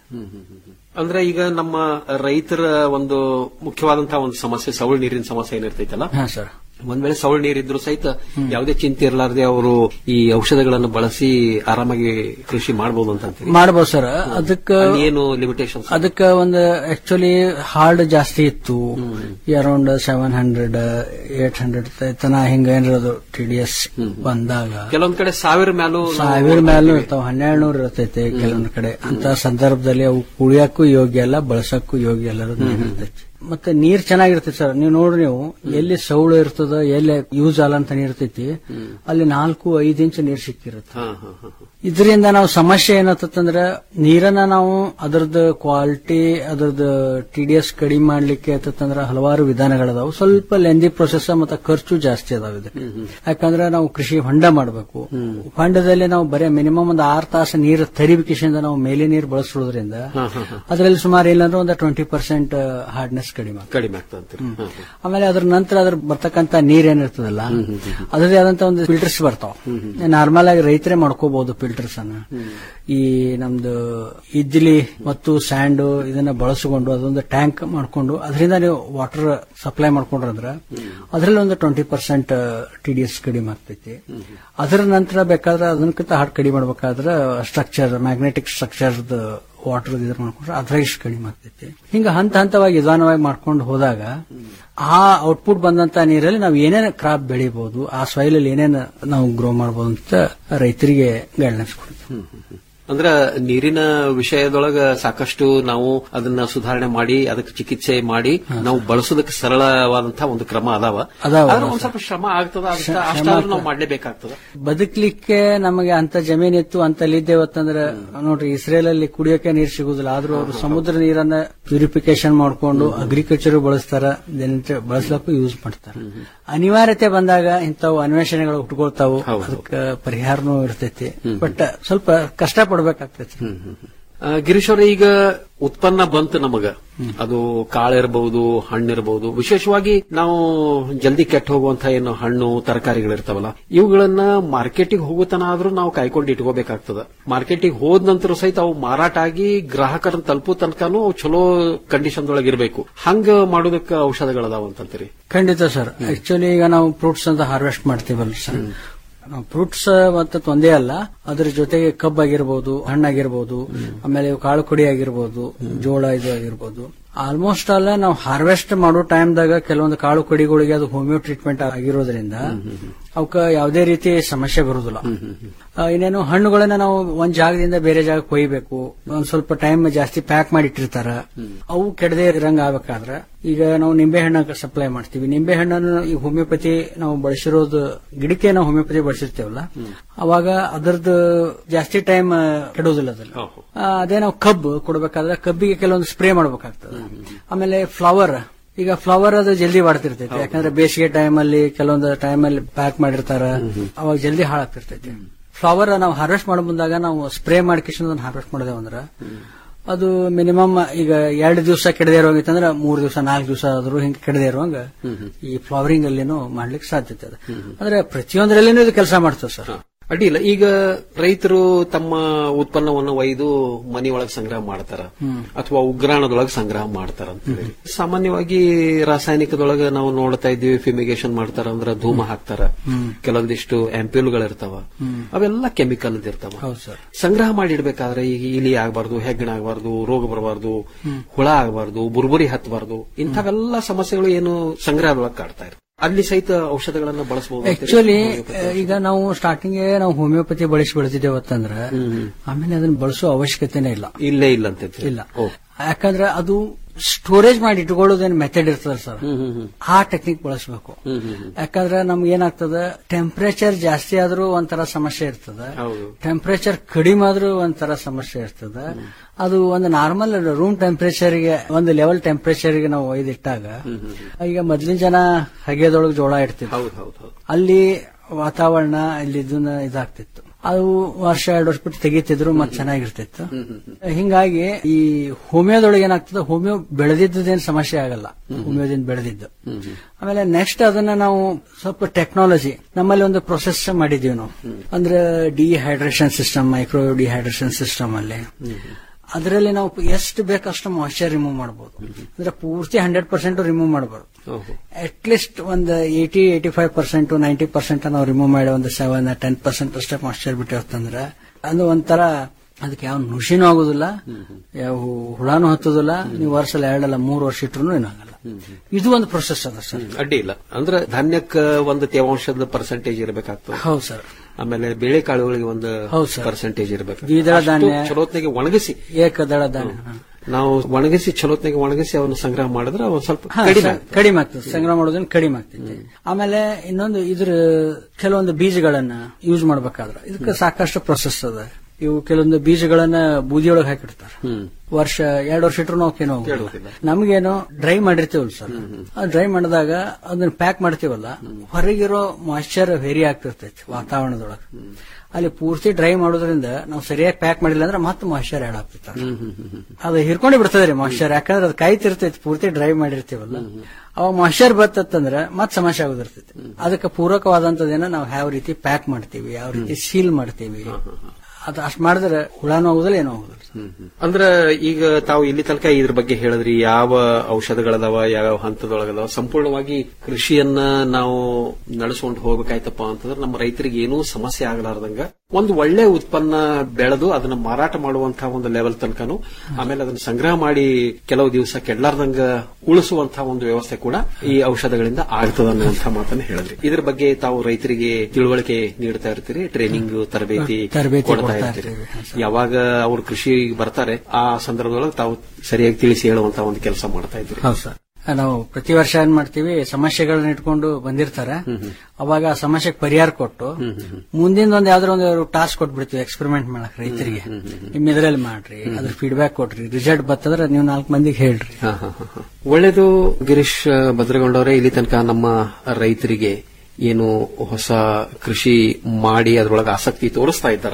ಅಂದ್ರೆ ಈಗ ನಮ್ಮ ರೈತರ ಒಂದು ಮುಖ್ಯವಾದಂತಹ ಒಂದು ಸಮಸ್ಯೆ ಸವಳು ನೀರಿನ ಸಮಸ್ಯೆ ಏನಿರ್ತೈತಲ್ಲ ಹಾ ಸರ್ ಒಂದ್ ವೇಳೆ ಸವಳು ನೀರಿದ್ರು ಸಹಿತ ಯಾವುದೇ ಚಿಂತೆ ಇರಲಾರ್ದೆ ಅವರು ಈ ಔಷಧಗಳನ್ನು ಬಳಸಿ ಆರಾಮಾಗಿ ಕೃಷಿ ಮಾಡಬಹುದು ಅಂತ ಅಂತೀರಿ ಮಾಡ್ಬೋದು ಸರ್ ಅದಕ್ಕೆ ಅಲ್ಲಿ ಏನು ಲಿಮಿಟೇಷನ್ಸ್ ಅದಕ್ಕೆ ಒಂದು ಆಕ್ಚುಲಿ ಹಾರ್ಡ್ ಜಾಸ್ತಿ ಇತ್ತು around seven hundred eight hundred ತನ ಹಿಂಗ ಏನಿರೋದು ಟಿ ಡಿ ಎಸ್ ಬಂದಾಗ ಕೆಲವೊಂದ್ ಕಡೆ ಸಾವಿರ ಮ್ಯಾಲೂ ನಾವು ಸಾವಿರ ಮ್ಯಾಲೂ ಇರ್ತಾವ ಹನ್ನೆರಡು ನೂರು ಇರ್ತೈತೆ ಕೆಲವೊಂದ್ ಕಡೆ ಅಂತ ಸಂದರ್ಭದಲ್ಲಿ ಅವು ಕುಡಿಯಕ್ಕೂ ಯೋಗ್ಯ ಅಲ್ಲ ಬಳಸಕ್ಕೂ ಯೋಗ್ಯ ಅಲ್ಲ ಅನ್ನೋದು ನೀರ್ ಇರ್ತೈತಿ ಮತ್ತೆ ನೀರ್ ಚೆನ್ನಾಗಿರ್ತೈತಿ ಸರ್ ನೀವು ನೋಡ್ರಿ ನೀವು ಎಲ್ಲಿ ಸೌಳು ಇರ್ತದ ಎಲ್ಲಿ ಯೂಸ್ ಅಲ್ಲ ಅಂತ ನೀರ್ ಇರ್ತೈತಿ ಅಲ್ಲಿ ನಾಲ್ಕು ಐದು ಇಂಚ್ ನೀರ್ ಸಿಕ್ಕಿರುತ್ತೆ ಹಾ, ಹಾ, ಹಾ, ಹಾ. ಇದರಿಂದ ನಾವು ಸಮಸ್ಯೆ ಏನತ್ತಂದ್ರೆ ನೀರನ್ನ ನಾವು ಅದರದ್ದು ಕ್ವಾಲಿಟಿ ಅದರದ್ದು ಟಿ ಡಿ ಎಸ್ ಕಡಿಮೆ ಮಾಡ್ಲಿಕ್ಕೆ ಆತಂದ್ರೆ ಹಲವಾರು ವಿಧಾನಗಳದಾವು ಸ್ವಲ್ಪ ಲೆಂದಿ ಪ್ರೊಸೆಸ್ ಮತ್ತೆ ಖರ್ಚು ಜಾಸ್ತಿ ಅದಾವ ಇದಕ್ಕೆ ಯಾಕಂದ್ರೆ ನಾವು ಕೃಷಿ ಹೊಂಡ ಮಾಡಬೇಕು ಹೊಂಡದಲ್ಲಿ ನಾವು ಬರೀ ಮಿನಿಮಮ್ ಒಂದು ಆರು ತಾಸು ನೀರು ತರಿಬಿಕಿಸಿಂದ ನಾವು ಮೇಲೆ ನೀರು ಬಳಸೋದ್ರಿಂದ ಹಾ, ಹಾ, ಹಾ. ಅದರಲ್ಲಿ ಸುಮಾರು ಇಲ್ಲಾಂದ್ರೆ ಒಂದು ಟ್ವೆಂಟಿ ಪರ್ಸೆಂಟ್ ಹಾರ್ಡ್ನೆಸ್ ಕಡಿಮೆ ಆಗ್ತದೆ. ಕಡಿಮೆ ಆಗ್ತದೆ ಅಂತೀರಿ ಹಾ, ಹಾ. ಆಮೇಲೆ ಅದ್ರ ನಂತರ ಅದ್ರ ಬರ್ತಕ್ಕಂತ ನೀರ್ ಏನಿರ್ತದಲ್ಲ ಅದರದೇ ಆದಂತ ಒಂದು ಫಿಲ್ಟರ್ಸ್ ಬರ್ತಾವ ನಾರ್ಮಲ್ ಆಗಿ ರೈತರೇ ಮಾಡ್ಕೋಬಹುದು ಫಿಲ್ಟರ್ಸ್ ಅನ್ನ ಈ ನಮ್ದು ಇದ್ಲಿ ಮತ್ತು ಸ್ಯಾಂಡ್ ಇದನ್ನ ಬಳಸಿಕೊಂಡು ಅದೊಂದು ಟ್ಯಾಂಕ್ ಮಾಡ್ಕೊಂಡು ಅದರಿಂದ ನೀವು ವಾಟರ್ ಸಪ್ಲೈ ಮಾಡ್ಕೊಂಡ್ರಂದ್ರ ಅದರಲ್ಲಿ ಒಂದು twenty percent T D S ಕಡಿಮೆ ಆಗ್ತೈತಿ ಅದರ ನಂತರ ಬೇಕಾದ್ರೆ ಅದನ್ಕಿಂತ ಹಾರ್ಡ್ ಕಡಿಮೆ ಮಾಡ್ಬೇಕಾದ್ರೆ ಸ್ಟ್ರಕ್ಚರ್ ಮ್ಯಾಗ್ನೆಟಿಕ್ ಸ್ಟ್ರಕ್ಚರ್ ವಾಟರ್ ಇದ್ರ ಮಾಡ್ಕೊಂಡ್ರೆ ಅದ್ರಾಗ ಇಷ್ಟು ಕಡಿಮೆ ಆಗ್ತೈತಿ ಹಿಂಗ ಹಂತ ಹಂತವಾಗಿ ನಿಧಾನವಾಗಿ ಮಾಡ್ಕೊಂಡು ಹೋದಾಗ ಆ ಔಟ್ಪುಟ್ ಬಂದಂತ ನೀರಲ್ಲಿ ನಾವು ಏನೇನು ಕ್ರಾಪ್ ಬೆಳಿಬಹುದು ಆ ಸಾಯಿಲ್ ಅಲ್ಲಿ ಏನೇನು ನಾವು ಗ್ರೋ ಮಾಡಬಹುದು ಅಂತ ರೈತರಿಗೆ ಗೈಡ್ಲೈನ್ಸ್ ಕೊಡ್ತೀವಿ ಅಂದ್ರ ನೀರಿನ ವಿಷಯದೊಳಗ ಸಾಕಷ್ಟು ನಾವು ಅದನ್ನ ಸುಧಾರಣೆ ಮಾಡಿ ಅದಕ್ಕೆ ಚಿಕಿತ್ಸೆ ಮಾಡಿ ನಾವು ಬಳಸೋದಕ್ಕೆ ಸರಳವಾದಂತಹ ಒಂದು ಕ್ರಮ ಅದಾವ ಅದಾವ. ಆದ್ರೆ ಒಂದ್ ಸ್ವಲ್ಪ ಶ್ರಮ ಆಗ್ತದ ಅದಕ್ಕೆ ಅಷ್ಟಾದ್ರೂ ನಾವು ಮಾಡ್ಲೇಬೇಕಾಗ್ತದ ಬದುಕಲಿಕ್ಕೆ ನಮಗೆ ಅಂತ ಜಮೀನಿತ್ತು ಅಂತ ಅಲ್ಲಿದ್ದೇವತ್ತಂದ್ರೆ ನೋಡ್ರಿ ಇಸ್ರೇಲ್ ಅಲ್ಲಿ ಕುಡಿಯೋಕೆ ನೀರು ಸಿಗುದಿಲ್ಲ ಆದ್ರೂ ಅವರು ಸಮುದ್ರ ನೀರನ್ನ ಪ್ಯೂರಿಫಿಕೇಶನ್ ಮಾಡ್ಕೊಂಡು ಅಗ್ರಿಕಲ್ಚರ್ ಬಳಸ್ತಾರ ದಿನನಿತ್ಯ ಬಳಸ್ಲಕ್ಕೂ ಯೂಸ್ ಮಾಡ್ತಾರ ಅನಿವಾರ್ಯತೆ ಬಂದಾಗ ಇಂಥವು ಅನ್ವೇಷಣೆಗಳು ಹುಟ್ಕೊಳ್ತಾವು ಅದಕ್ಕೆ ಪರಿಹಾರನೂ ಇರ್ತೈತಿ ಬಟ್ ಸ್ವಲ್ಪ ಕಷ್ಟ ಪಡ್ಬೇಕಾಗ್ತೈತಿ ಆ, ಗಿರೀಶ್ ಅವರೇ ಈಗ ಉತ್ಪನ್ನ ಬಂತು ನಮಗ ಅದು ಕಾಳಿರಬಹುದು ಹಣ್ಣಿರಬಹುದು ವಿಶೇಷವಾಗಿ ನಾವು ಜಲ್ದಿ ಕೆಟ್ಟ ಹೋಗುವಂತ ಏನು ಹಣ್ಣು ತರಕಾರಿಗಳಿರ್ತಾವಲ್ಲ ಇವುಗಳನ್ನ ಮಾರ್ಕೆಟಿಗೆ ಹೋಗುತ್ತನ ಆದ್ರೂ ನಾವು ಕಾಯ್ಕೊಂಡು ಇಟ್ಕೋಬೇಕಾಗ್ತದ ಮಾರ್ಕೆಟಿಗೆ ಹೋದ ನಂತರ ಸಹಿತ ಅವು ಮಾರಾಟ ಆಗಿ ಗ್ರಾಹಕರನ್ನ ತಲುಪೋ ತನಕನೂ ಅವು ಚಲೋ ಕಂಡೀಷನ್ ಒಳಗಿರ್ಬೇಕು ಹಂಗ ಮಾಡೋದಕ್ಕೆ ಔಷಧಗಳದಾವ ಅಂತಂತೀರಿ ಖಂಡಿತ ಸರ್ ಆಕ್ಚುಲಿ ಈಗ ನಾವು ಫ್ರೂಟ್ಸ್ ಅಂತ ಹಾರ್ವೆಸ್ಟ್ ಮಾಡ್ತೀವಲ್ಲ ಸರ್ ನಾವು ಫ್ರೂಟ್ಸ್ ಅಂತ ಒಂದೇ ಅಲ್ಲ ಅದ್ರ ಜೊತೆಗೆ ಕಬ್ಬಾಗಿರ್ಬೋದು ಹಣ್ಣಾಗಿರ್ಬೋದು ಆಮೇಲೆ ಇವು ಕಾಳು ಕುಡಿ ಆಗಿರ್ಬೋದು ಜೋಳ ಇದು ಆಗಿರ್ಬೋದು ಆಲ್ಮೋಸ್ಟ್ ಅಲ್ಲ ನಾವು ಹಾರ್ವೆಸ್ಟ್ ಮಾಡೋ ಟೈಮ್ದಾಗ ಕೆಲವೊಂದು ಕಾಳು ಕಡಿಗಳಿಗೆ ಅದು ಹೋಮಿಯೋ ಟ್ರೀಟ್ಮೆಂಟ್ ಆಗಿರೋದ್ರಿಂದ ಅವಕ್ಕ ಯಾವುದೇ ರೀತಿ ಸಮಸ್ಯೆ ಬರುದಿಲ್ಲ ಆ, ಇನ್ನೇನು ಹಣ್ಣುಗಳನ್ನ ನಾವು ಒಂದ್ ಜಾಗದಿಂದ ಬೇರೆ ಜಾಗಕ್ಕೆ ಒಯ್ಬೇಕು ಒಂದ್ ಸ್ವಲ್ಪ ಟೈಮ್ ಜಾಸ್ತಿ ಪ್ಯಾಕ್ ಮಾಡಿ ಇಟ್ಟಿರ್ತಾರ ಅವು ಕೆಡದೆ ಇರಂಗ ಆಗ್ಬೇಕಾದ್ರ ಈಗ ನಾವು ನಿಂಬೆ ಹಣ್ಣ ಸಪ್ಲೈ ಮಾಡ್ತೀವಿ ನಿಂಬೆ ಹಣ್ಣನ್ನು ಈ ಹೋಮಿಯೋಪತಿ ನಾವು ಬಳಸಿರೋದು ಗಿಡಕ್ಕೆ ನಾವು ಹೋಮಿಯೋಪತಿ ಬಳಸಿರ್ತೇವಲ್ಲ ಅವಾಗ ಅದರದ್ದು ಜಾಸ್ತಿ ಟೈಮ್ ಕೆಡೋದಿಲ್ಲ ಅದ್ರಲ್ಲಿ ಆ, ಅದೇ ನಾವು ಕಬ್ಬು ಕೊಡ್ಬೇಕಾದ್ರೆ ಕಬ್ಬಿಗೆ ಕೆಲವೊಂದು ಸ್ಪ್ರೇ ಮಾಡ್ಬೇಕಾಗ್ತದೆ ಆಮೇಲೆ ಫ್ಲವರ್ ಈಗ ಫ್ಲವರ್ ಅದು ಜಲ್ದಿ ಬಾಡ್ತಿರ್ತೈತಿ ಯಾಕಂದ್ರೆ ಬೇಸಿಗೆ ಟೈಮಲ್ಲಿ ಕೆಲವೊಂದು ಟೈಮಲ್ಲಿ ಪ್ಯಾಕ್ ಮಾಡಿರ್ತಾರ ಅವಾಗ ಜಲ್ದಿ ಹಾಳಾಗ್ತಿರ್ತೈತಿ ಫ್ಲವರ್ ನಾವು ಹಾರ್ವೆಸ್ಟ್ ಮಾಡೋ ಮುಂದಾಗ ನಾವು ಸ್ಪ್ರೇ ಮಾಡ್ಕೊಂಡು ಹಾರ್ವೆಸ್ಟ್ ಮಾಡಿದೆವು ಅಂದ್ರೆ ಅದು ಮಿನಿಮಮ್ ಈಗ ಎರಡು ದಿವಸ ಕೆಡದೆ ಇರುವಂಗಿತ್ತಂದ್ರೆ ಮೂರು ದಿವಸ ನಾಲ್ಕು ದಿವಸ ಆದ್ರೂ ಹಿಂಗೆ ಕೆಡದೆ ಇರುವಂಗ ಈ ಫ್ಲವರಿಂಗ್ ಅಲ್ಲಿನೂ ಮಾಡ್ಲಿಕ್ಕೆ ಸಾಧ್ಯತೆ ಇದೆ ಅಂದ್ರೆ ಪ್ರತಿಯೊಂದರಲ್ಲಿನೂ ಇದು ಕೆಲಸ ಮಾಡ್ತದೆ ಸರ್ ಅಡ್ಡಿಲ್ಲ ಈಗ ರೈತರು ತಮ್ಮ ಉತ್ಪನ್ನವನ್ನು ಒಯ್ದು ಮನಿ ಒಳಗೆ ಸಂಗ್ರಹ ಮಾಡ್ತಾರ ಹ್ಮ್. ಅಥವಾ ಉಗ್ರಾಣದೊಳಗೆ ಸಂಗ್ರಹ ಮಾಡ್ತಾರ ಅಂತ ಹೇಳಿ ಸಾಮಾನ್ಯವಾಗಿ ರಾಸಾಯನಿಕದೊಳಗೆ ನಾವು ನೋಡ್ತಾ ಇದ್ದೀವಿ ಫಿಮಿಗೇಷನ್ ಮಾಡ್ತಾರ ಅಂದ್ರೆ ಧೂಮ ಹಾಕ್ತಾರ ಹ್ಮ್. ಕೆಲವೊಂದಿಷ್ಟು ಆಂಪ್ಯೂಲ್ಗಳಿರ್ತಾವ ಹ್ಮ್. ಅವೆಲ್ಲ ಕೆಮಿಕಲ್ ಇರ್ತಾವ ಹೌದು ಸರ್ ಸಂಗ್ರಹ ಮಾಡಿ ಇಡ್ಬೇಕಾದ್ರೆ ಈಗ ಇಲಿ ಆಗಬಾರ್ದು ಹೆಗ್ಗಣ ಆಗಬಾರ್ದು ರೋಗ ಬರಬಾರ್ದು ಹ್ಮ್. ಹುಳ ಆಗಬಾರ್ದು ಬುರ್ಬುರಿ ಹತ್ತಬಾರ್ದು ಇಂಥವೆಲ್ಲ ಸಮಸ್ಯೆಗಳು ಏನು ಸಂಗ್ರಹದೊಳಗೆ ಕಾಡ್ತಾ ಇರ್ತವೆ ಅಲ್ಲಿ ಸಹಿತ ಔಷಧಗಳನ್ನ ಬಳಸಬಹುದು ಆಕ್ಚುಲಿ ಈಗ ನಾವು ಸ್ಟಾರ್ಟಿಂಗ್ ನಾವು ಹೋಮಿಯೋಪತಿ ಬಳಸಿ ಬೆಳೆದಿದ್ದೇವತ್ತಂದ್ರೆ ಆಮೇಲೆ ಅದನ್ನ ಬಳಸೋ ಅವಶ್ಯಕತೆನೇ ಇಲ್ಲ ಇಲ್ಲೇ ಇಲ್ಲ ಅಂತ ಇಲ್ಲ ಯಾಕಂದ್ರೆ ಅದು ಸ್ಟೋರೇಜ್ ಮಾಡಿ ಇಟ್ಕೊಳ್ಳೋದೇನು ಮೆಥಡ್ ಇರ್ತದೆ ಸರ್ ಆ ಟೆಕ್ನಿಕ್ ಬಳಸಬೇಕು ಯಾಕಂದ್ರೆ ನಮ್ಗೆ ಏನಾಗ್ತದೆ ಟೆಂಪರೇಚರ್ ಜಾಸ್ತಿ ಆದ್ರೂ ಒಂಥರ ಸಮಸ್ಯೆ ಇರ್ತದೆ ಟೆಂಪರೇಚರ್ ಕಡಿಮೆ ಆದ್ರೂ ಒಂಥರ ಸಮಸ್ಯೆ ಇರ್ತದೆ ಅದು ಒಂದು ನಾರ್ಮಲ್ ರೂಮ್ ಟೆಂಪರೇಚರ್ಗೆ ಒಂದು ಲೆವೆಲ್ ಟೆಂಪರೇಚರ್ಗೆ ನಾವು ಒಯ್ದಿಟ್ಟಾಗ ಈಗ ಮೊದ್ಲಿನ ಜನ ಹಗೆದೊಳಗೆ ಜೋಳ ಇಡ್ತಿದ್ರು ಅಲ್ಲಿ ವಾತಾವರಣ ಇಲ್ಲಿ ಇದನ್ನ ಇದಾಗ್ತಿತ್ತು ಅದು ವರ್ಷ ಎರಡು ವರ್ಷ ಬಿಟ್ಟು ತೆಗಿತಿದ್ರು ಮತ್ತೆ ಚೆನ್ನಾಗಿರ್ತಿತ್ತು ಹಿಂಗಾಗಿ ಈ ಹೋಮಿಯೋದೊಳಗೆ ಏನಾಗ್ತದೆ ಹೋಮಿಯೋ ಬೆಳೆದಿದ್ದೇನು ಸಮಸ್ಯೆ ಆಗಲ್ಲ ಹೋಮಿಯೋದಿಂದ ಬೆಳೆದಿದ್ದು ಆಮೇಲೆ ನೆಕ್ಸ್ಟ್ ಅದನ್ನ ನಾವು ಸ್ವಲ್ಪ ಟೆಕ್ನಾಲಜಿ ನಮ್ಮಲ್ಲಿ ಒಂದು ಪ್ರೊಸೆಸ್ ಮಾಡಿದೀವಿ ನಾವು ಅಂದ್ರೆ dehydration system micro dehydration system ಅಲ್ಲಿ ಅದರಲ್ಲಿ ನಾವು ಎಷ್ಟು ಬೇಕಷ್ಟು ಮಾಯ್ಚರ್ ರಿಮೂವ್ ಮಾಡಬಹುದು ಅಂದ್ರೆ ಪೂರ್ತಿ ಹಂಡ್ರೆಡ್ ಪರ್ಸೆಂಟ್ ರಿಮೂವ್ ಮಾಡಬಾರ್ದು ಅಟ್ ಲೀಸ್ಟ್ ಒಂದು eighty eighty five percent ninety percent ನಾವು ರಿಮೂವ್ ಮಾಡಿ ಒಂದು ಸೆವೆನ್ ಟೆನ್ ಪರ್ಸೆಂಟ್ ಅಷ್ಟೇ ಮಾಯ್ಚರ್ ಬಿಟ್ಟಿರ್ತಂದ್ರೆ ಅದು ಒಂಥರ ಅದಕ್ಕೆ ಯಾವ ನುಷಿನೂ ಆಗುದಿಲ್ಲ ಯಾವ ಹುಳಾನು ಹತ್ತುದಿಲ್ಲ ನೀವು ವರ್ಷ ಎರಡಲ್ಲ ಮೂರು ವರ್ಷ ಇಟ್ರು ಏನಾಗಲ್ಲ ಇದು ಒಂದು ಪ್ರೊಸೆಸ್ ಅದ ಸರ್ ಅಡ್ಡಿ ಇಲ್ಲ ಅಂದ್ರೆ ಧಾನ್ಯಕ್ಕೆ ಒಂದು ತೇವಾಂಶದ ಪರ್ಸೆಂಟೇಜ್ ಇರಬೇಕಾಗ್ತದೆ ಹೌದು ಸರ್ ಆಮೇಲೆ ಬೇಳೆಕಾಳುಗಳಿಗೆ ಒಂದು ಹೌದು ಸರ್. ಪರ್ಸೆಂಟೇಜ್ ಇರಬೇಕು ದ್ವಿದಳ ಧಾನ್ಯ. ಚಲೋತ್ನಾಗೆ ಒಣಗಿಸಿ ಏಕದಳ ಧಾನ್ಯ ಹ. ನಾವು ಒಣಗಿಸಿ ಚಲೋತ್ನಾಗೆ ಒಣಗಿಸಿ ಅವನ್ನ ಸಂಗ್ರಹ ಮಾಡಿದ್ರೆ ಒಂದ್ ಸ್ವಲ್ಪ ಹಾ, ಕಡಿಮೆ ಸ- ಕಡಿಮೆ ಆಗ್ತದೆ ಸಂಗ್ರಹ ಮಾಡೋದನ್ನ ಕಡಿಮೆ ಆಗ್ತೈತಿ ಆಮೇಲೆ ಇನ್ನೊಂದು ಇದ್ರ ಕೆಲವೊಂದು ಬೀಜಗಳನ್ನ ಯೂಸ್ ಮಾಡ್ಬೇಕಾದ್ರೆ ಇದಕ್ಕೆ ಸಾಕಷ್ಟು ಪ್ರೊಸೆಸ್ ಅದ ಇವು ಕೆಲವೊಂದು ಬೀಜಗಳನ್ನ ಬೂದಿಯೊಳಗೆ ಹಾಕಿಡ್ತಾರೆ ವರ್ಷ ಎರಡು ವರ್ಷ ಇಟ್ರು ನಾವು ಏನೋ ನಮ್ಗೇನು ಡ್ರೈ ಮಾಡಿರ್ತೀವಲ್ಲ ಸರ್ ಆ ಡ್ರೈ ಮಾಡಿದಾಗ ಅದನ್ನ ಪ್ಯಾಕ್ ಮಾಡ್ತೀವಲ್ಲ ಹೊರಗಿರೋ ಮಾಯ್ಚರ್ ವೇರಿ ಆಗ್ತಿರ್ತೈತಿ ವಾತಾವರಣದೊಳಗೆ ಅಲ್ಲಿ ಪೂರ್ತಿ ಡ್ರೈ ಮಾಡೋದ್ರಿಂದ ನಾವು ಸರಿಯಾಗಿ ಪ್ಯಾಕ್ ಮಾಡಿಲ್ಲ ಅಂದ್ರೆ ಮತ್ತೆ ಮಾಯ್ಚರ್ ಆಡ್ ಆಗ್ತೈತೆ ಅದು ಹಿರ್ಕೊಂಡು ಬಿಡ್ತದೆ ರೀ ಮಾಯ್ಚರ್ ಯಾಕಂದ್ರೆ ಅದು ಕಾಯ್ತಿರ್ತೈತಿ ಪೂರ್ತಿ ಡ್ರೈ ಮಾಡಿರ್ತೀವಲ್ಲ ಅವಾಗ ಮಾಯ್ಚರ್ ಬತ್ತಂದ್ರೆ ಮತ್ತೆ ಸಮಸ್ಯೆ ಆಗೋದಿರ್ತೈತಿ ಅದಕ್ಕೆ ಪೂರಕವಾದಂತದೇನ ನಾವು ಯಾವ ರೀತಿ ಪ್ಯಾಕ್ ಮಾಡ್ತೀವಿ ಯಾವ ರೀತಿ ಸೀಲ್ ಮಾಡ್ತೀವಿ ಅದು ಅಷ್ಟು ಮಾಡಿದ್ರೆ ಹುಳಾನು ಆಗುದಿಲ್ಲ ಏನೂ ಆಗುದಿಲ್ಲ ಅಂದ್ರ ಈಗ ತಾವು ಇಲ್ಲಿ ತನಕ ಇದ್ರ ಬಗ್ಗೆ ಹೇಳಿದ್ರಿ ಯಾವ ಔಷಧಗಳದಾವ ಯಾವ ಹಂತದೊಳಗದಾವ ಸಂಪೂರ್ಣವಾಗಿ ಕೃಷಿಯನ್ನ ನಾವು ನಡೆಸ್ಕೊಂಡು ಹೋಗ್ಬೇಕಾಯ್ತಪ್ಪ ಅಂತಂದ್ರೆ ನಮ್ಮ ರೈತರಿಗೆ ಏನೂ ಸಮಸ್ಯೆ ಆಗಲಾರ್ದಂಗ ಒಂದು ಒಳ್ಳೆ ಉತ್ಪನ್ನ ಬೆಳೆದು ಅದನ್ನ ಮಾರಾಟ ಮಾಡುವಂತಹ ಒಂದು ಲೆವೆಲ್ ತನಕನು ಆಮೇಲೆ ಅದನ್ನ ಸಂಗ್ರಹ ಮಾಡಿ ಕೆಲವು ದಿವಸ ಕೆಡ್ಲಾರ್ದಂಗ ಉಳಿಸುವಂತಹ ಒಂದು ವ್ಯವಸ್ಥೆ ಕೂಡ ಈ ಔಷಧಗಳಿಂದ ಆಗ್ತದ ಅನ್ನುವಂತಹ ಮಾತನ್ನ ಹೇಳಿದ್ರಿ ಇದ್ರ ಬಗ್ಗೆ ತಾವು ರೈತರಿಗೆ ತಿಳುವಳಿಕೆ ನೀಡ್ತಾ ಇರ್ತೀರಿ ಟ್ರೈನಿಂಗ್ ತರಬೇತಿ ತರಬೇತಿ ಕೊಡ್ತಾ ಕೊಡ್ತಾ ಇರ್ತೀರಿ ಇರ್ತೀವಿ. ಯಾವಾಗ ಅವ್ರು ಕೃಷಿ ಬರ್ತಾರೆ ಆ ಸಂದರ್ಭದೊಳಗೆ ತಾವು ಸರಿಯಾಗಿ ತಿಳಿಸಿ ಹೇಳುವಂತಹ ಒಂದು ಕೆಲಸ ಮಾಡ್ತಾ ಇದ್ರಿ ಹೌದು ಸರ್ ನಾವು ಪ್ರತಿ ವರ್ಷ ಏನ್ ಮಾಡ್ತೀವಿ ಸಮಸ್ಯೆಗಳನ್ನ ಇಟ್ಕೊಂಡು ಬಂದಿರ್ತಾರೆ ಅವಾಗ ಆ ಸಮಸ್ಯೆಗೆ ಪರಿಹಾರ ಕೊಟ್ಟು ಮುಂದಿನ ಒಂದು ಯಾವ್ದಾರ ಒಂದು ಟಾಸ್ಕ್ ಕೊಟ್ಬಿಡ್ತೀವಿ ಎಕ್ಸ್ಪೆರಿಮೆಂಟ್ ಮಾಡಕ್ ರೈತರಿಗೆ ನಿಮ್ ಇದ್ರಲ್ಲಿ ಮಾಡ್ರಿ ಅದ್ರ ಫೀಡ್ಬ್ಯಾಕ್ ಕೊಟ್ರಿ ರಿಸಲ್ಟ್ ಬರ್ತಂದ್ರೆ ನೀವು ನಾಲ್ಕು ಮಂದಿಗೆ ಹೇಳ್ರಿ ಒಳ್ಳೇದು ಗಿರೀಶ್ ಭದ್ರಗೊಂಡವರೇ ಇಲ್ಲಿ ತನಕ ನಮ್ಮ ರೈತರಿಗೆ ಏನು ಹೊಸ ಕೃಷಿ ಮಾಡಿ ಅದರೊಳಗೆ ಆಸಕ್ತಿ ತೋರಿಸ್ತಾ ಇದ್ದಾರಲ್ಲ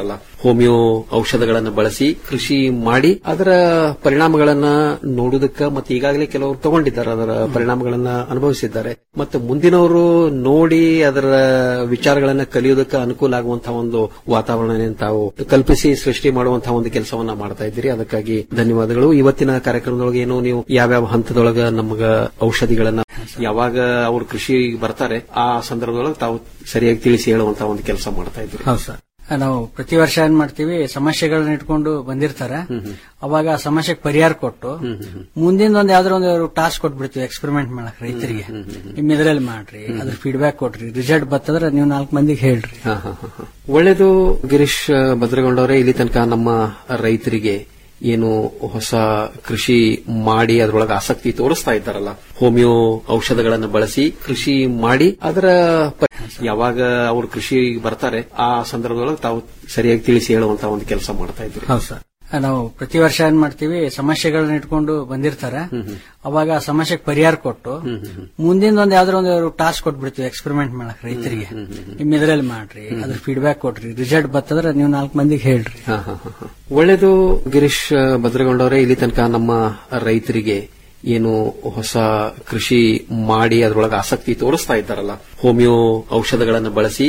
ಹೋಮಿಯೋ ಔಷಧಗಳನ್ನು ಬಳಸಿ ಕೃಷಿ ಮಾಡಿ ಅದರ ಪರಿಣಾಮಗಳನ್ನ ನೋಡುವುದಕ್ಕ ಮತ್ತೆ ಈಗಾಗಲೇ ಕೆಲವರು ತಗೊಂಡಿದ್ದಾರೆ ಅದರ ಪರಿಣಾಮಗಳನ್ನ ಅನುಭವಿಸಿದ್ದಾರೆ ಮತ್ತೆ ಮುಂದಿನವರು ನೋಡಿ ಅದರ ವಿಚಾರಗಳನ್ನ ಕಲಿಯೋದಕ್ಕೆ ಅನುಕೂಲ ಆಗುವಂತಹ ಒಂದು ವಾತಾವರಣ ತಾವು ಕಲ್ಪಿಸಿ ಸೃಷ್ಟಿ ಮಾಡುವಂತಹ ಒಂದು ಕೆಲಸವನ್ನ ಮಾಡ್ತಾ ಇದ್ದೀರಿ ಅದಕ್ಕಾಗಿ ಧನ್ಯವಾದಗಳು ಇವತ್ತಿನ ಕಾರ್ಯಕ್ರಮದೊಳಗೆ ಏನು ನೀವು ಯಾವ್ಯಾವ ಹಂತದೊಳಗ ನಮಗ ಔಷಧಿಗಳನ್ನ ಯಾವಾಗ ಅವರು ಕೃಷಿ ಬರ್ತಾರೆ ಆ ಸಂದರ್ಭದೊಳಗೆ ತಾವು ಸರಿಯಾಗಿ ತಿಳಿಸಿ ಹೇಳುವಂತಹ ಒಂದು ಕೆಲಸ ಮಾಡ್ತಾ ಇದ್ದೀರಿ ಹೌದು ಸರ್ ನಾವು ಪ್ರತಿ ವರ್ಷ ಏನ್ ಮಾಡ್ತೀವಿ ಸಮಸ್ಯೆಗಳನ್ನ ಇಟ್ಕೊಂಡು ಬಂದಿರ್ತಾರೆ ಅವಾಗ ಆ ಸಮಸ್ಯೆಗೆ ಪರಿಹಾರ ಕೊಟ್ಟು ಮುಂದಿನ ಒಂದ್ ಯಾವ್ದಾರ ಒಂದು ಟಾಸ್ಕ್ ಕೊಟ್ಬಿಡ್ತೀವಿ ಎಕ್ಸ್ಪೆರಿಮೆಂಟ್ ಮಾಡಕ್ ರೈತರಿಗೆ ನಿಮ್ ಇದ್ರಲ್ಲಿ ಮಾಡ್ರಿ ಅದ್ರ ಫೀಡ್ಬ್ಯಾಕ್ ಕೊಟ್ರಿ ರಿಸಲ್ಟ್ ಬರ್ತಂದ್ರೆ ನೀವು ನಾಲ್ಕು ಮಂದಿಗೆ ಹೇಳ್ರಿ ಹಾ, ಹಾ, ಹಾ, ಹಾ. ಒಳ್ಳೇದು ಗಿರೀಶ್ ಭದ್ರಗೊಂಡವರೇ ಇಲ್ಲಿ ತನಕ ನಮ್ಮ ರೈತರಿಗೆ ಏನು ಹೊಸ ಕೃಷಿ ಮಾಡಿ ಅದರೊಳಗೆ ಆಸಕ್ತಿ ತೋರಿಸ್ತಾ ಇದ್ದಾರಲ್ಲ ಹೋಮಿಯೋ ಔಷಧಗಳನ್ನು ಬಳಸಿ ಕೃಷಿ ಮಾಡಿ ಅದರ ಪ- ಯಾವಾಗ ಅವರು ಕೃಷಿ ಬರ್ತಾರೆ ಆ ಸಂದರ್ಭದೊಳಗೆ ತಾವು ಸರಿಯಾಗಿ ತಿಳಿಸಿ ಹೇಳುವಂತಹ ಒಂದು ಕೆಲಸ ಮಾಡ್ತಾ ಇದ್ದೀರಿ ಹೌದು ಸರ್ ನಾವು ಪ್ರತಿ ವರ್ಷ ಏನ್ ಮಾಡ್ತೀವಿ ಸಮಸ್ಯೆಗಳನ್ನ ಇಟ್ಕೊಂಡು ಬಂದಿರ್ತಾರೆ ಅವಾಗ ಆ ಸಮಸ್ಯೆಗೆ ಪರಿಹಾರ ಕೊಟ್ಟು ಮುಂದಿನ ಒಂದ್ ಯಾವ್ದಾರ ಒಂದು ಟಾಸ್ಕ್ ಕೊಟ್ಬಿಡ್ತೀವಿ ಎಕ್ಸ್ಪೆರಿಮೆಂಟ್ ಮಾಡಕ್ ರೈತರಿಗೆ ನಿಮ್ ಇದ್ರಲ್ಲಿ ಮಾಡ್ರಿ ಅದ್ರ ಫೀಡ್ಬ್ಯಾಕ್ ಕೊಟ್ರಿ ರಿಸಲ್ಟ್ ಬರ್ತಂದ್ರೆ ನೀವು ನಾಲ್ಕು ಮಂದಿಗೆ ಹೇಳ್ರಿ ಹಾ, ಹಾ, ಹಾ, ಹಾ. ಒಳ್ಳೇದು ಗಿರೀಶ್ ಭದ್ರಗೊಂಡವರೇ ಇಲ್ಲಿ ತನಕ ನಮ್ಮ ರೈತರಿಗೆ ಏನು ಹೊಸ ಕೃಷಿ ಮಾಡಿ ಅದರೊಳಗೆ ಆಸಕ್ತಿ ತೋರಿಸ್ತಾ ಇದ್ದಾರಲ್ಲ ಹೋಮಿಯೋ ಔಷಧಗಳನ್ನು ಬಳಸಿ